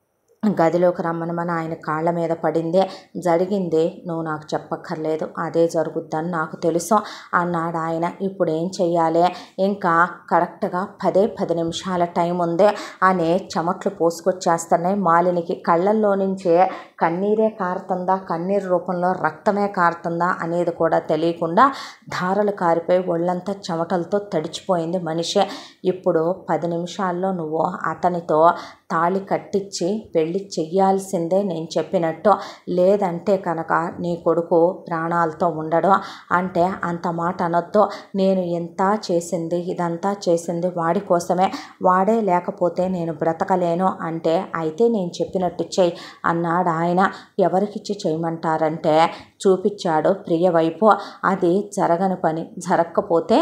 గదిలోకి రమ్మనమని ఆయన కాళ్ళ మీద పడింది జరిగింది నువ్వు నాకు చెప్పక్కర్లేదు అదే జరుగుద్దని నాకు తెలుసు అన్నాడు ఆయన ఇప్పుడు ఏం చెయ్యాలి ఇంకా కరెక్ట్గా పదే పది నిమిషాల టైం ఉంది అని చెమట్లు పోసుకొచ్చేస్తున్నాయి మాలినికి కళ్ళల్లో నుంచే కన్నీరే కారుతుందా కన్నీరు రూపంలో రక్తమే కారుతుందా అనేది కూడా తెలియకుండా ధారలు కారిపోయి ఒళ్ళంతా చెమటలతో తడిచిపోయింది మనిషి ఇప్పుడు పది నిమిషాల్లో నువ్వు అతనితో తాళి కట్టించి పెళ్ళి చెయ్యాల్సిందే నేను చెప్పినట్టు లేదంటే కనుక నీ కొడుకు ప్రాణాలతో ఉండడు అంటే అంత మాట అనొద్దు నేను ఎంత చేసింది ఇదంతా చేసింది వాడి కోసమే వాడే లేకపోతే నేను బ్రతకలేను అంటే అయితే నేను చెప్పినట్టు చెయ్యి అన్నాడు ఆయన ఎవరికిచ్చి చేయమంటారంటే చూపించాడు ప్రియ వైపు అది జరగని పని జరగకపోతే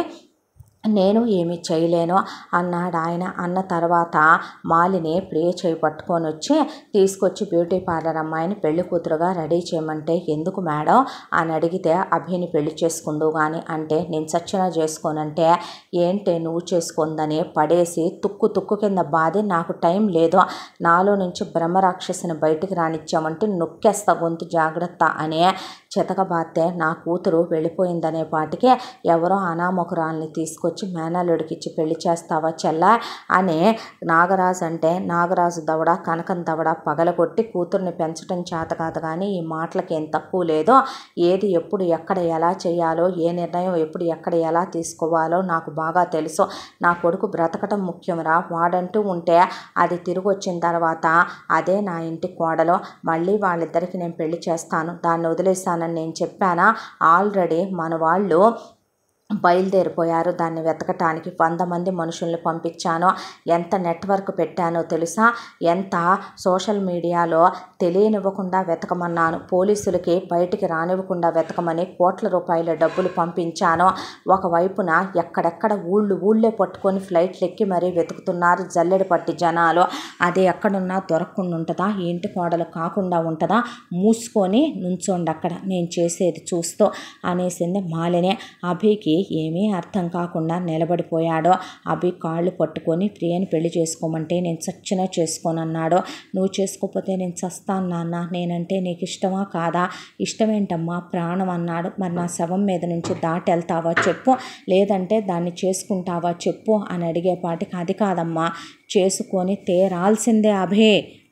నేను ఏమీ చేయలేను అన్నాడు ఆయన అన్న తర్వాత మాలిని ప్రియ చేయి పట్టుకొని వచ్చి తీసుకొచ్చి బ్యూటీ పార్లర్ అమ్మాయిని పెళ్లి కూతురుగా రెడీ చేయమంటే ఎందుకు మేడం అని అడిగితే అభిని పెళ్లి చేసుకుందు కానీ అంటే నేను చచ్చిన చేసుకోనంటే ఏంటే నువ్వు చేసుకుందని పడేసి తుక్కు తుక్కు కింద బాధి నాకు టైం లేదు నాలో నుంచి బ్రహ్మరాక్షసిని బయటికి రానిచ్చామంటే నొక్కేస్తా గొంతు జాగ్రత్త అనే చితకబాతే నా కూతురు వెళ్ళిపోయిందనే పాటికే ఎవరో అనామకురాల్ని తీసుకొచ్చి మేనల్లుడికి ఇచ్చి పెళ్లి చేస్తావా చెల్లా అని నాగరాజు అంటే నాగరాజు దవడ కనకం దవడ పగలగొట్టి కూతుర్ని పెంచడం చేత కాదు కానీ ఈ మాటలకి ఏం తక్కువ లేదో ఏది ఎప్పుడు ఎక్కడ ఎలా చేయాలో ఏ నిర్ణయం ఎప్పుడు ఎక్కడ ఎలా తీసుకోవాలో నాకు బాగా తెలుసు నా కొడుకు బ్రతకటం ముఖ్యంరా వాడంటూ ఉంటే అది తిరిగి వచ్చిన తర్వాత అదే నా ఇంటి కోడలో మళ్ళీ వాళ్ళిద్దరికి నేను పెళ్లి చేస్తాను దాన్ని వదిలేస్తానని నేను చెప్పానా ఆల్రెడీ మన వాళ్ళు బయలుదేరిపోయారు దాన్ని వెతకటానికి వంద మంది మనుషుల్ని పంపించాను ఎంత నెట్వర్క్ పెట్టానో తెలుసా ఎంత సోషల్ మీడియాలో తెలియనివ్వకుండా వెతకమన్నాను పోలీసులకి బయటికి రానివ్వకుండా వెతకమని కోట్ల రూపాయల డబ్బులు పంపించాను ఒకవైపున ఎక్కడెక్కడ ఊళ్ళు ఊళ్ళే పట్టుకొని ఫ్లైట్లు ఎక్కి మరీ వెతుకుతున్నారు జల్లెడ పట్టి జనాలు అది ఎక్కడున్నా దొరకకుండా ఉంటుందా ఈ ఇంటి కోడలు కాకుండా ఉంటుందా మూసుకొని నుంచోండి అక్కడ నేను చేసేది చూస్తూ అనేసింది మాలిని అభికి ఏమీ అర్థం కాకుండా నిలబడిపోయాడు అభి కాళ్ళు పట్టుకొని ప్రియని పెళ్లి చేసుకోమంటే నేను చచ్చినా చేసుకోనన్నాడు నువ్వు చేసుకోకపోతే నేను చస్తాను నాన్న నేనంటే నీకు ఇష్టమా కాదా ఇష్టమేంటమ్మా ప్రాణం అన్నాడు మరి నా శవం మీద నుంచి దాటి వెళ్తావా చెప్పు లేదంటే దాన్ని చేసుకుంటావా చెప్పు అని అడిగేపాటికి అది కాదమ్మా చేసుకొని తేరాల్సిందే అభే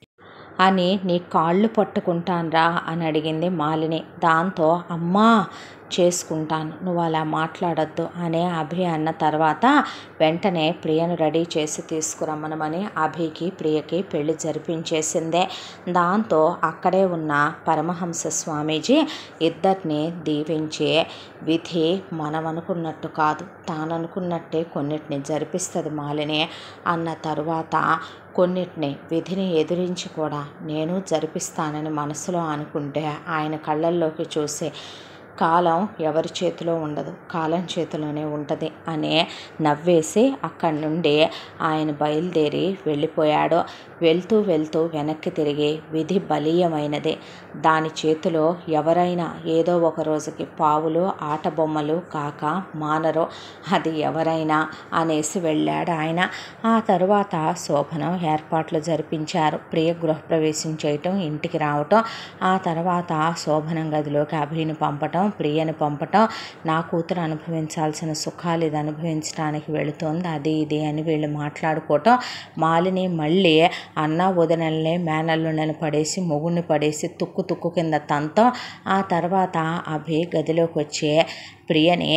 అని నీ కాళ్ళు పట్టుకుంటాన్రా అని అడిగింది మాలిని దాంతో అమ్మా చేసుకుంటాను నువ్వు అలా మాట్లాడొద్దు అనే అభి అన్న తర్వాత వెంటనే ప్రియను రెడీ చేసి తీసుకురమ్మనమని అభికి ప్రియకి పెళ్లి జరిపించేసిందే దాంతో అక్కడే ఉన్న పరమహంస స్వామీజీ ఇద్దరిని దీవించి విధి మనం అనుకున్నట్టు కాదు తాను అనుకున్నట్టే కొన్నిటిని జరిపిస్తుంది మాలిని అన్న తరువాత కొన్నిటిని విధిని ఎదిరించి కూడా నేను జరిపిస్తానని మనసులో అనుకుంటే ఆయన కళ్ళల్లోకి చూసి కాలం ఎవరి చేతిలో ఉండదు కాలం చేతిలోనే ఉంటుంది అనే నవ్వేసి అక్కడి నుండి ఆయన బయలుదేరి వెళ్ళిపోయాడు వెళ్తూ వెళ్తూ వెనక్కి తిరిగి విధి బలీయమైనది దాని చేతిలో ఎవరైనా ఏదో ఒక రోజుకి పావులు ఆట బొమ్మలు కాక మానరు అది ఎవరైనా అనేసి వెళ్ళాడు ఆయన ఆ తరువాత శోభనం ఏర్పాట్లు జరిపించారు ప్రియ గృహప్రవేశం చేయటం ఇంటికి రావటం ఆ తర్వాత శోభనం గదిలోకి అభిని పంపటం ప్రియని పంపటం నా కూతురు అనుభవించాల్సిన సుఖాలు ఇది అనుభవించడానికి వెళుతోంది అది ఇది అని వీళ్ళు మాట్లాడుకోవటం మాలిని మళ్ళీ అన్న వదినల్ని మేనల్లుండని పడేసి మొగుడిని పడేసి తుక్కు తుక్కు కింద తంతం ఆ తర్వాత అభి గదిలోకి వచ్చే ప్రియని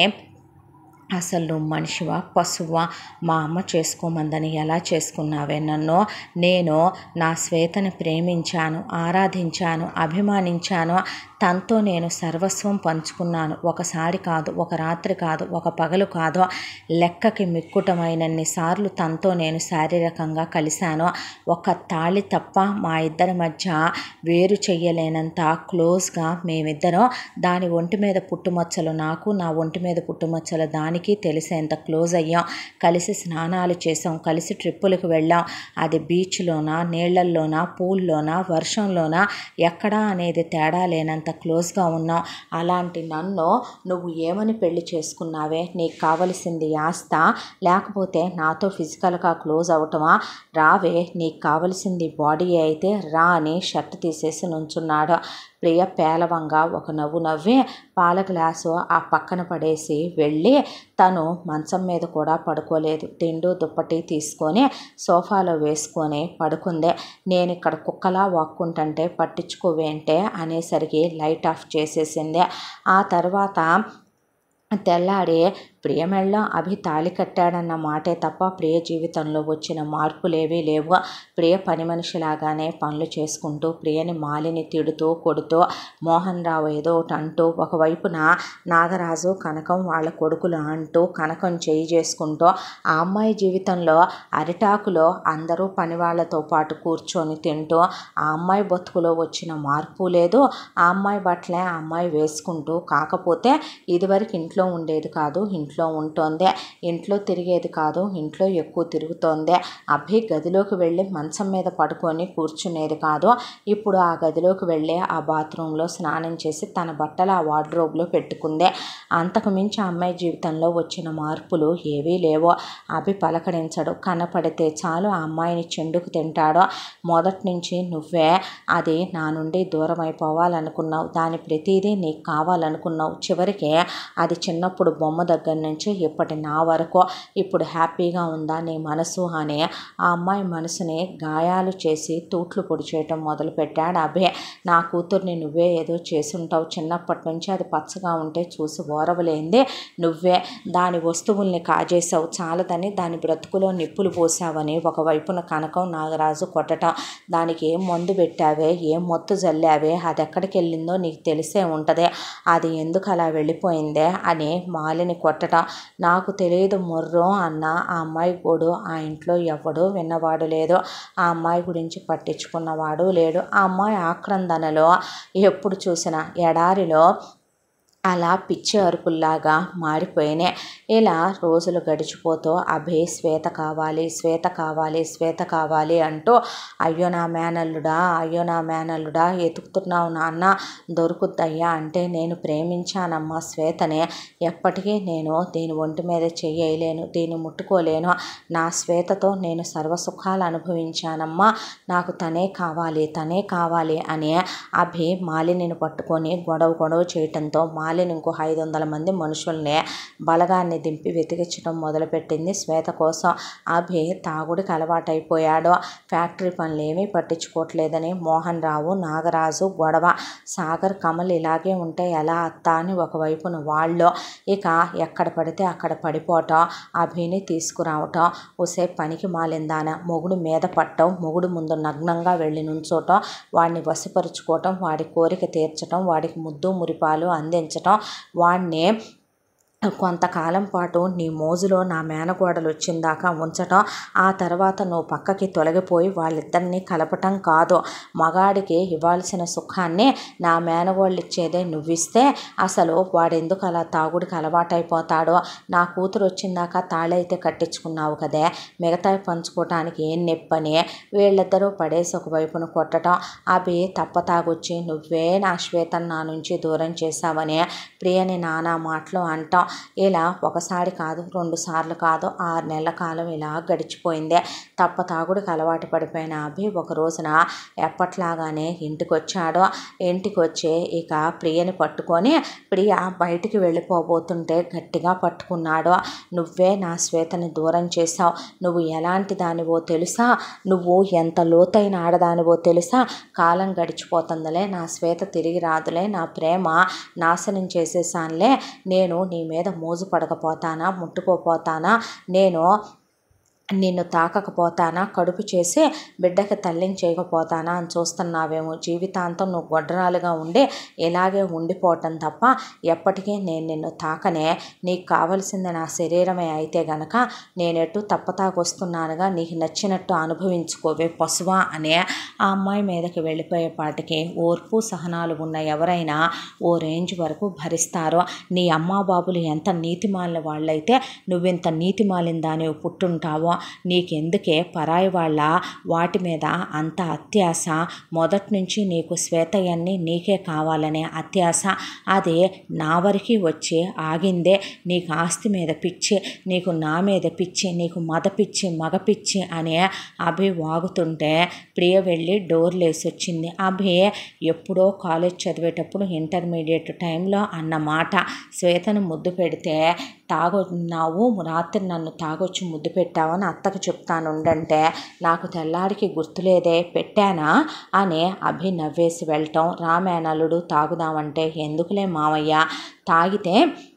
అసలు నువ్వు మనిషివా పశువా మా అమ్మ చేసుకోమందని ఎలా చేసుకున్నావే నన్ను నేను నా శ్వేతని ప్రేమించాను ఆరాధించాను అభిమానించాను తనతో నేను సర్వస్వం పంచుకున్నాను ఒకసారి కాదు ఒక రాత్రి కాదు ఒక పగలు కాదు లెక్కకి మిక్కుటమైనన్ని సార్లు తనతో నేను శారీరకంగా కలిశాను ఒక తాళి తప్ప మా ఇద్దరి మధ్య వేరు చెయ్యలేనంత క్లోజ్గా మేమిద్దరం దాని ఒంటి మీద పుట్టుమచ్చలు నాకు నా ఒంటి మీద పుట్టుమచ్చలు దానికి తెలిసేంత క్లోజ్ అయ్యాం కలిసి స్నానాలు చేసాం కలిసి ట్రిప్పులకు వెళ్ళాం అది బీచ్లోనా నీళ్లల్లోనా పూల్లోనా వర్షంలోనా ఎక్కడా అనేది తేడా లేనంత క్లోజ్గా ఉన్నాం అలాంటి నన్ను నువ్వు ఏమని పెళ్లి చేసుకున్నావే నీకు కావలసింది ఆస్త లేకపోతే నాతో ఫిజికల్గా క్లోజ్ అవటమా రావే నీకు కావలసింది బాడీ అయితే రా అని షర్ట్ తీసేసి నుంచున్నాడు ప్రియ పేలవంగా ఒక నవ్వు నవ్వి పాల గ్లాసు ఆ పక్కన పడేసి వెళ్ళి తను మంచం మీద కూడా పడుకోలేదు తిండు దుప్పటి తీసుకొని సోఫాలో వేసుకొని పడుకుందే నేను ఇక్కడ కుక్కలా వాక్కుంటుంటే పట్టించుకోవేంటే అనేసరికి లైట్ ఆఫ్ చేసేసిందే ఆ తర్వాత తెల్లారి ప్రియమెళ్ళం అభి తాళి కట్టాడన్న మాటే తప్ప ప్రియ జీవితంలో వచ్చిన మార్పులేవీ లేవు ప్రియ పని మనిషిలాగానే పనులు చేసుకుంటూ ప్రియని మాలిని తిడుతూ కొడుతూ మోహన్ రావు ఏదో ఒకటి అంటూ ఒకవైపున నాగరాజు కనకం వాళ్ళ కొడుకులు అంటూ కనకం చేయి చేసుకుంటూ ఆ అమ్మాయి జీవితంలో అరిటాకులో అందరూ పని వాళ్ళతో పాటు కూర్చొని తింటూ ఆ అమ్మాయి బతుకులో వచ్చిన మార్పు లేదు ఆ అమ్మాయి బట్టలే ఆ అమ్మాయి వేసుకుంటూ కాకపోతే ఇదివరకు ఇంట్లో ఉండేది కాదు ఇంట్లో ఉంటోందే ఇంట్లో తిరిగేది కాదు ఇంట్లో ఎక్కువ తిరుగుతోందే అభి గదిలోకి వెళ్ళి మంచం మీద పడుకొని కూర్చునేది కాదు ఇప్పుడు ఆ గదిలోకి వెళ్ళి ఆ బాత్రూంలో స్నానం చేసి తన బట్టలు ఆ వార్డ్రోబ్లో పెట్టుకుందే అంతకు మించి ఆ అమ్మాయి జీవితంలో వచ్చిన మార్పులు ఏవీ లేవో అభి పలకరించడు కనపడితే చాలు ఆ అమ్మాయిని చెండుకు తింటాడు మొదటి నుంచి నువ్వే అది నా నుండి దూరం అయిపోవాలనుకున్నావు దాని ప్రతిదీ నీకు కావాలనుకున్నావు చివరికి అది చిన్నప్పుడు బొమ్మ దగ్గర నుంచి ఇప్పటి నా వరకు ఇప్పుడు హ్యాపీగా ఉందా నీ మనసు అని ఆ అమ్మాయి మనసుని గాయాలు చేసి తూట్లు పొడి చేయటం మొదలుపెట్టాడు అభే నా కూతుర్ని నువ్వే ఏదో చేసుంటావు చిన్నప్పటి నుంచి అది పచ్చగా ఉంటే చూసి ఓరవలేంది నువ్వే దాని వస్తువుల్ని కాజేసావు చాలదని దాని బ్రతుకులో నిప్పులు పోసావని ఒకవైపున కనకం నాగరాజు కొట్టటం దానికి ఏం మందు పెట్టావే ఏం మొత్తు జల్లావే అది ఎక్కడికి వెళ్ళిందో నీకు తెలిసే ఉంటుంది అది ఎందుకు అలా వెళ్ళిపోయిందే అని మాలిని కొట్టటం నాకు తెలియదు మొర్రో అన్న ఆ అమ్మాయి కూడా ఆ ఇంట్లో ఎవడూ విన్నవాడు లేదు ఆ అమ్మాయి గురించి పట్టించుకున్నవాడు లేడు ఆ అమ్మాయి ఆక్రందనలో ఎప్పుడు చూసినా ఎడారిలో అలా పిచ్చి అరుపుల్లాగా మారిపోయినాయి ఇలా రోజులు గడిచిపోతూ అభే శ్వేత కావాలి శ్వేత కావాలి శ్వేత కావాలి అంటూ అయ్యో నా మేనల్లుడా అయ్యో నా మేనల్లుడా ఎతుకుతున్నావు నాన్న దొరుకుద్దయ్యా అంటే నేను ప్రేమించానమ్మా శ్వేతనే ఎప్పటికీ నేను దీని ఒంటి మీద చెయ్యలేను దీన్ని ముట్టుకోలేను నా శ్వేతతో నేను సర్వసుఖాలు అనుభవించానమ్మా నాకు తనే కావాలి తనే కావాలి అని అభి మాలినిని పట్టుకొని గొడవ గొడవ చేయటంతో మాలిని ఇంకో ఐదు వందల మంది మనుషుల్ని బలగాన్ని దింపి వెతికించడం మొదలుపెట్టింది శ్వేత కోసం అభి తాగుడికి అలవాటైపోయాడు ఫ్యాక్టరీ పనులు ఏమీ పట్టించుకోవట్లేదని మోహన్ రావు నాగరాజు గొడవ సాగర్ కమల్ ఇలాగే ఉంటే ఎలా అత్త అని ఒకవైపున వాళ్ళు ఇక ఎక్కడ పడితే అక్కడ పడిపోవటం అభిని తీసుకురావటం ఒసే పనికి మాలిందాన మొగుడు మీద పట్టడం మొగుడు ముందు నగ్నంగా వెళ్ళి నుంచోటం వాడిని వశపరుచుకోవటం వాడి కోరిక తీర్చటం వాడికి ముద్దు మురిపాలు అందించటం వాడిని కొంతకాలం పాటు నీ మోజులో నా మేనగోడలు వచ్చిందాకా ఉంచటం ఆ తర్వాత నువ్వు పక్కకి తొలగిపోయి వాళ్ళిద్దరినీ కలపటం కాదు మగాడికి ఇవ్వాల్సిన సుఖాన్ని నా మేనగోళ్ళు ఇచ్చేదే నువ్విస్తే అసలు వాడెందుకు అలా తాగుడికి అలవాటైపోతాడో నా కూతురు వచ్చిందాకా తాళైతే కట్టించుకున్నావు కదే మిగతా పంచుకోవటానికి ఏం నొప్పని వీళ్ళిద్దరూ పడేసి ఒకవైపున కొట్టడం అవి తప్పతాగొచ్చి నువ్వే నా శ్వేతను నా నుంచి దూరం చేశావని ప్రియని నానా మాటలు అంటాం ఇలా ఒకసారి కాదు రెండు సార్లు కాదు ఆరు నెలల కాలం ఇలా గడిచిపోయింది తప్ప తాగుడికి అలవాటు పడిపోయిన అభి ఒక రోజున ఎప్పట్లాగానే ఇంటికి వచ్చాడు ఇంటికి వచ్చి ఇక ప్రియని పట్టుకొని ప్రియ బయటికి వెళ్ళిపోబోతుంటే గట్టిగా పట్టుకున్నాడు నువ్వే నా శ్వేతని దూరం చేశావు నువ్వు ఎలాంటి దానివో తెలుసా నువ్వు ఎంత లోతైన ఆడదానివో తెలుసా కాలం గడిచిపోతుందిలే నా శ్వేత తిరిగి రాదులే నా ప్రేమ నాశనం చేసేసానులే నేను నీ మీద మోజు పడకపోతానా ముట్టుకోపోతానా నేను నిన్ను తాకకపోతానా కడుపు చేసి బిడ్డకి తల్లిని చేయకపోతానా అని చూస్తున్నావేమో జీవితాంతం నువ్వు గొడ్రాలుగా ఉండి ఇలాగే ఉండిపోవటం తప్ప ఎప్పటికీ నేను నిన్ను తాకనే నీకు కావలసింది నా శరీరమే అయితే గనక నేనెటు తప్పతాకొస్తున్నానుగా నీకు నచ్చినట్టు అనుభవించుకోవే పశువా అనే ఆ అమ్మాయి మీదకి వెళ్ళిపోయేపాటికి ఓర్పు సహనాలు ఉన్న ఎవరైనా ఓ రేంజ్ వరకు భరిస్తారో నీ అమ్మా బాబులు ఎంత నీతిమాలిన వాళ్ళైతే నువ్వింత నీతిమాలిన దానివి పుట్టుంటావో నీకెందుకే పరాయి వాళ్ళ వాటి మీద అంత అత్యాస మొదటి నుంచి నీకు శ్వేతయ్యన్ని నీకే కావాలనే అత్యాస అది నా వరకు వచ్చి ఆగిందే నీకు ఆస్తి మీద పిచ్చి నీకు నా మీద పిచ్చి నీకు మద పిచ్చి మగ పిచ్చి అనే అభి వాగుతుంటే ప్రియ వెళ్ళి డోర్ లేసి వచ్చింది అభి ఎప్పుడో కాలేజ్ చదివేటప్పుడు ఇంటర్మీడియట్ టైంలో అన్న మాట శ్వేతను ముద్దు పెడితే తాగొన్నావు రాత్రి నన్ను తాగొచ్చి ముద్దు పెట్టావని అత్తకు చెప్తానుండంటే నాకు తెల్లారికి గుర్తులేదే పెట్టానా అని అభి నవ్వేసి వెళ్ళటం రామేనలుడు తాగుదామంటే ఎందుకులే మావయ్య తాగితే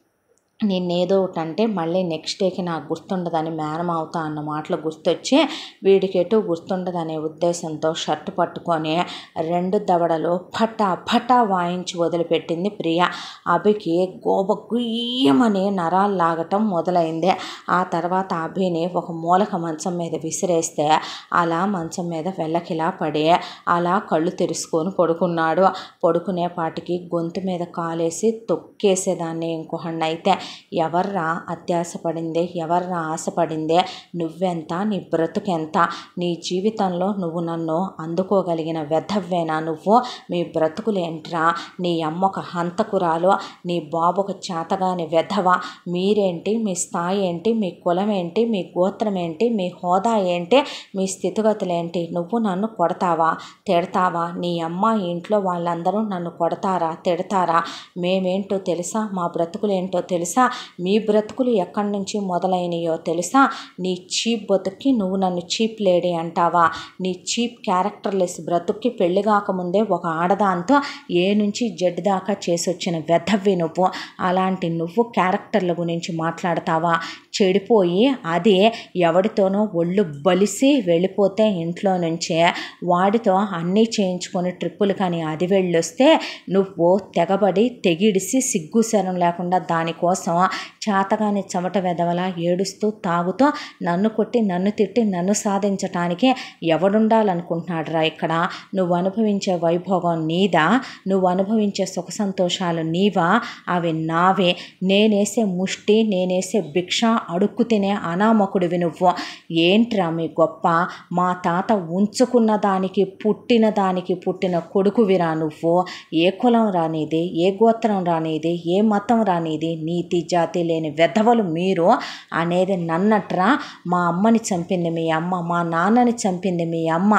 నిన్నేదో ఒకటి అంటే మళ్ళీ నెక్స్ట్ డేకి నాకు గుర్తుండదని మేనమావుతా అన్న మాటలు గుర్తొచ్చి వీడికి ఎటు గుర్తుండదనే ఉద్దేశంతో షర్టు పట్టుకొని రెండు దవడలు ఫటా ఫటా వాయించి వదిలిపెట్టింది ప్రియ అభికి గోబ గుయ్యమని నరాలు లాగటం మొదలైంది ఆ తర్వాత అభిని ఒక మూలక మంచం మీద విసిరేస్తే అలా మంచం మీద వెళ్ళకిలా పడి అలా కళ్ళు తెరుచుకొని పడుకున్నాడు పడుకునే పాటికి గొంతు మీద కాలేసి తొక్కేసేదాన్ని ఇంకొకడిని అయితే ఎవర్రా అత్యాసపడిందే ఎవర్రా ఆశపడిందే నువ్వెంత నీ బ్రతుకెంత నీ జీవితంలో నువ్వు నన్ను అందుకోగలిగిన వెధవ్వేనా నువ్వు మీ బ్రతుకులేంట్రా నీ అమ్మ ఒక హంతకురాలు నీ బాబు ఒక చేతగాని వెధవ మీరేంటి మీ స్థాయి ఏంటి మీ కులం ఏంటి మీ గోత్రం ఏంటి మీ హోదా ఏంటి మీ స్థితిగతులేంటి నువ్వు నన్ను కొడతావా తిడతావా నీ అమ్మ ఇంట్లో వాళ్ళందరూ నన్ను కొడతారా తిడతారా మేమేంటో తెలుసా మా బ్రతుకులేంటో తెలుసా మీ బ్రతుకులు ఎక్కడి నుంచి మొదలైనయో తెలుసా నీ చీప్ బతుక్కి నువ్వు నన్ను చీప్ లేడీ అంటావా నీ చీప్ క్యారెక్టర్లెస్ బ్రతుక్కి పెళ్లి కాకముందే ఒక ఆడదాంతో ఏ నుంచి జడ్ దాకా చేసి వచ్చిన వెధవ్వి నువ్వు అలాంటి నువ్వు క్యారెక్టర్ల గురించి మాట్లాడతావా చెడిపోయి అది ఎవడితోనో ఒళ్ళు బలిసి వెళ్ళిపోతే ఇంట్లో నుంచే వాడితో అన్నీ చేయించుకొని ట్రిప్పులు కానీ అది వెళ్ళొస్తే నువ్వు తెగబడి తెగిడిసి సిగ్గుశరం లేకుండా దానికోసం చేతగాని చెమట వెదవలా ఏడుస్తూ తాగుతూ నన్ను కొట్టి నన్ను తిట్టి నన్ను సాధించటానికి ఎవడుండాలనుకుంటున్నాడు రా ఇక్కడ నువ్వు అనుభవించే వైభోగం నీదా నువ్వు అనుభవించే సుఖ సంతోషాలు నీవా అవి నావే నేనేసే ముష్టి నేనేసే భిక్ష అడుక్కు తినే అనామకుడివి నువ్వు ఏంట్రా మీ గొప్ప మా తాత ఉంచుకున్న దానికి పుట్టిన దానికి పుట్టిన కొడుకువిరా నువ్వు ఏ కులం రానిది ఏ గోత్రం రానిది ఏ మతం రానిది నీతి జాతి లేని వెధవలు మీరు అనేది నన్నట్రా మా అమ్మని చంపింది మీ అమ్మ మా నాన్నని చంపింది మీ అమ్మ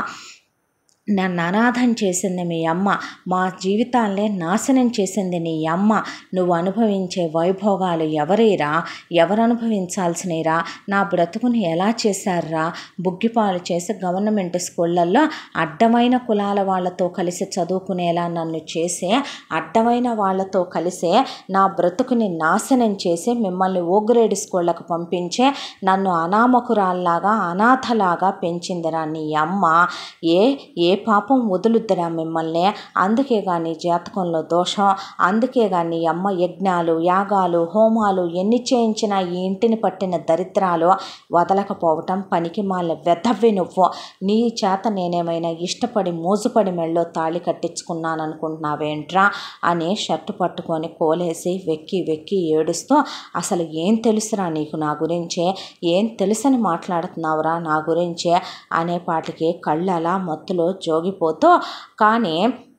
నన్ను అనాథం చేసింది మీ అమ్మ మా జీవితాలనే నాశనం చేసింది నీ అమ్మ నువ్వు అనుభవించే వైభోగాలు ఎవరిరా ఎవరు అనుభవించాల్సినరా నా బ్రతుకుని ఎలా చేశారా బుగ్గిపాలు చేసి గవర్నమెంట్ స్కూళ్ళల్లో అడ్డమైన కులాల వాళ్ళతో కలిసి చదువుకునేలా నన్ను చేసి అడ్డమైన వాళ్ళతో కలిసి నా బ్రతుకుని నాశనం చేసి మిమ్మల్ని ఓ గ్రేడ్ స్కూళ్ళకు పంపించే నన్ను అనామకురాల్లాగా అనాథలాగా పెంచిందిరా నీ అమ్మ ఏ ఏ పాపం వదులుద్దురా మిమ్మల్ని అందుకే కానీ జాతకంలో దోషం అందుకే కానీ అమ్మ యజ్ఞాలు యాగాలు హోమాలు ఎన్ని చేయించినా ఈ ఇంటిని పట్టిన దరిద్రాలు వదలకపోవటం పనికి మాల వెధవ్వి నువ్వు నీ చేత నేనేమైనా ఇష్టపడి మోజుపడి మెళ్ళో తాళి కట్టించుకున్నాను అనుకుంటున్నావేంట్రా అని షర్టు పట్టుకొని కోలేసి వెక్కి వెక్కి ఏడుస్తూ అసలు ఏం తెలుసురా నీకు నా గురించే ఏం తెలుసని మాట్లాడుతున్నావురా నా గురించే అనేపాటికి కళ్ళు అలా మత్తులో జోగిపోతూ కానీ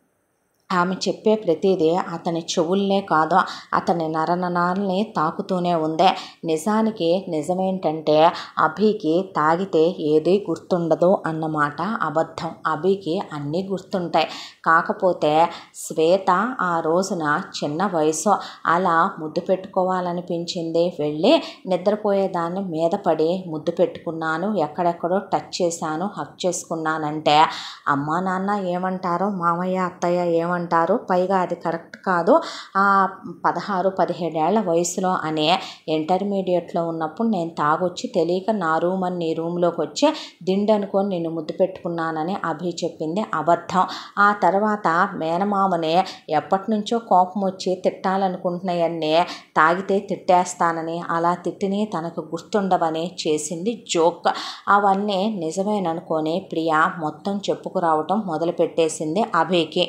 ఆమె చెప్పే ప్రతిదీ అతని చెవుల్నే కాదు అతని నరనరాల్ని తాకుతూనే ఉందే నిజానికి నిజమేంటంటే అభికి తాగితే ఏదీ గుర్తుండదు అన్నమాట అబద్ధం అభికి అన్నీ గుర్తుంటాయి కాకపోతే శ్వేత ఆ రోజున చిన్న వయసు అలా ముద్దు పెట్టుకోవాలనిపించింది వెళ్ళి నిద్రపోయేదాన్ని మీద పడి ముద్దు పెట్టుకున్నాను ఎక్కడెక్కడో టచ్ చేశాను హక్ చేసుకున్నానంటే అమ్మా నాన్న ఏమంటారో మామయ్య అత్తయ్య ఏమంటారు పైగా అది కరెక్ట్ కాదు ఆ పదహారు పదిహేడేళ్ల వయసులో అనే ఇంటర్మీడియట్లో ఉన్నప్పుడు నేను తాగొచ్చి తెలియక నా రూమ్ అని నీ రూమ్లోకి వచ్చి దిండు అనుకొని నేను ముద్దు పెట్టుకున్నానని అభి చెప్పింది అబద్ధం ఆ తర్వాత మేనమామని ఎప్పటి నుంచో కోపం వచ్చి తిట్టాలనుకుంటున్నాయన్నీ తాగితే తిట్టేస్తానని అలా తిట్టిని తనకు గుర్తుండవని చేసింది జోక్ అవన్నీ నిజమేననుకొని ప్రియ మొత్తం చెప్పుకురావటం మొదలుపెట్టేసింది అభికి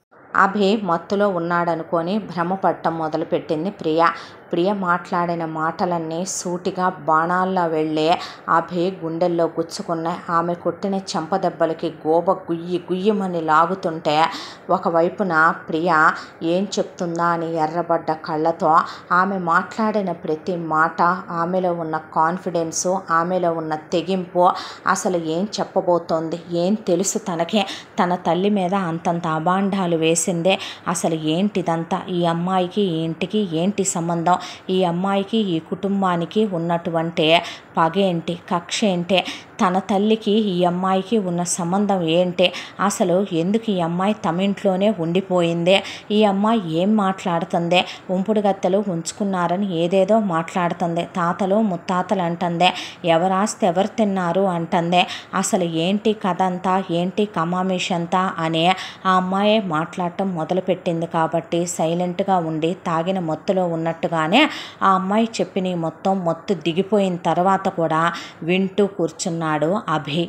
అభి మత్తులో ఉన్నాడనుకొని భ్రమపట్టం మొదలుపెట్టింది ప్రియ ప్రియ మాట్లాడిన మాటలన్నీ సూటిగా బాణాల్లో వెళ్ళి అభి గుండెల్లో గుచ్చుకున్నాయి ఆమె కొట్టిన చెంపదెబ్బలకి గోబ గుయ్యి గుయ్యమని లాగుతుంటే ఒకవైపున ప్రియ ఏం చెప్తుందా అని ఎర్రబడ్డ కళ్ళతో ఆమె మాట్లాడిన ప్రతి మాట ఆమెలో ఉన్న కాన్ఫిడెన్సు ఆమెలో ఉన్న తెగింపు అసలు ఏం చెప్పబోతోంది ఏం తెలుసు తనకే తన తల్లి మీద అంతంత అబాండాలు వేసిందే అసలు ఏంటిదంతా ఈ అమ్మాయికి ఈ ఇంటికి ఏంటి సంబంధం ఈ అమ్మాయికి ఈ కుటుంబానికి ఉన్నటువంటి పగేంటి కక్ష ఏంటి తన తల్లికి ఈ అమ్మాయికి ఉన్న సంబంధం ఏంటి అసలు ఎందుకు ఈ అమ్మాయి తమ ఇంట్లోనే ఉండిపోయింది ఈ అమ్మాయి ఏం మాట్లాడుతుంది ఉంపుడు గత్తెలు ఉంచుకున్నారని ఏదేదో మాట్లాడుతుంది తాతలు ముత్తాతలు అంటుంది ఎవరాస్తే ఎవరు తిన్నారు అంటుంది అసలు ఏంటి కథ అంతా ఏంటి కమామిష్ అంతా అని ఆ అమ్మాయే మాట్లాడటం మొదలుపెట్టింది కాబట్టి సైలెంట్గా ఉండి తాగిన మొత్తులో ఉన్నట్టుగానే ఆ అమ్మాయి చెప్పిన ఈ మొత్తం మొత్తు దిగిపోయిన తర్వాత కూడా వింటూ కూర్చున్నాడు అభి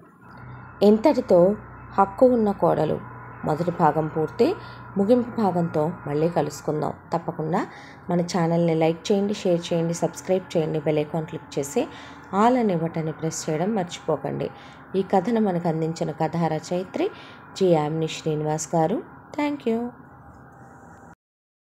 ఇంతటితో హక్కు ఉన్న కోడలు మొదటి భాగం పూర్తి ముగింపు భాగంతో మళ్ళీ కలుసుకుందాం తప్పకుండా మన ఛానల్ని లైక్ చేయండి షేర్ చేయండి సబ్స్క్రైబ్ చేయండి బెల్ ఐకాన్ క్లిక్ చేసి ఆల్ అనే బటన్ని ప్రెస్ చేయడం మర్చిపోకండి ఈ కథను మనకు అందించిన కథా రచయిత్రి జి యామిని శ్రీనివాస్ గారు థ్యాంక్ యూ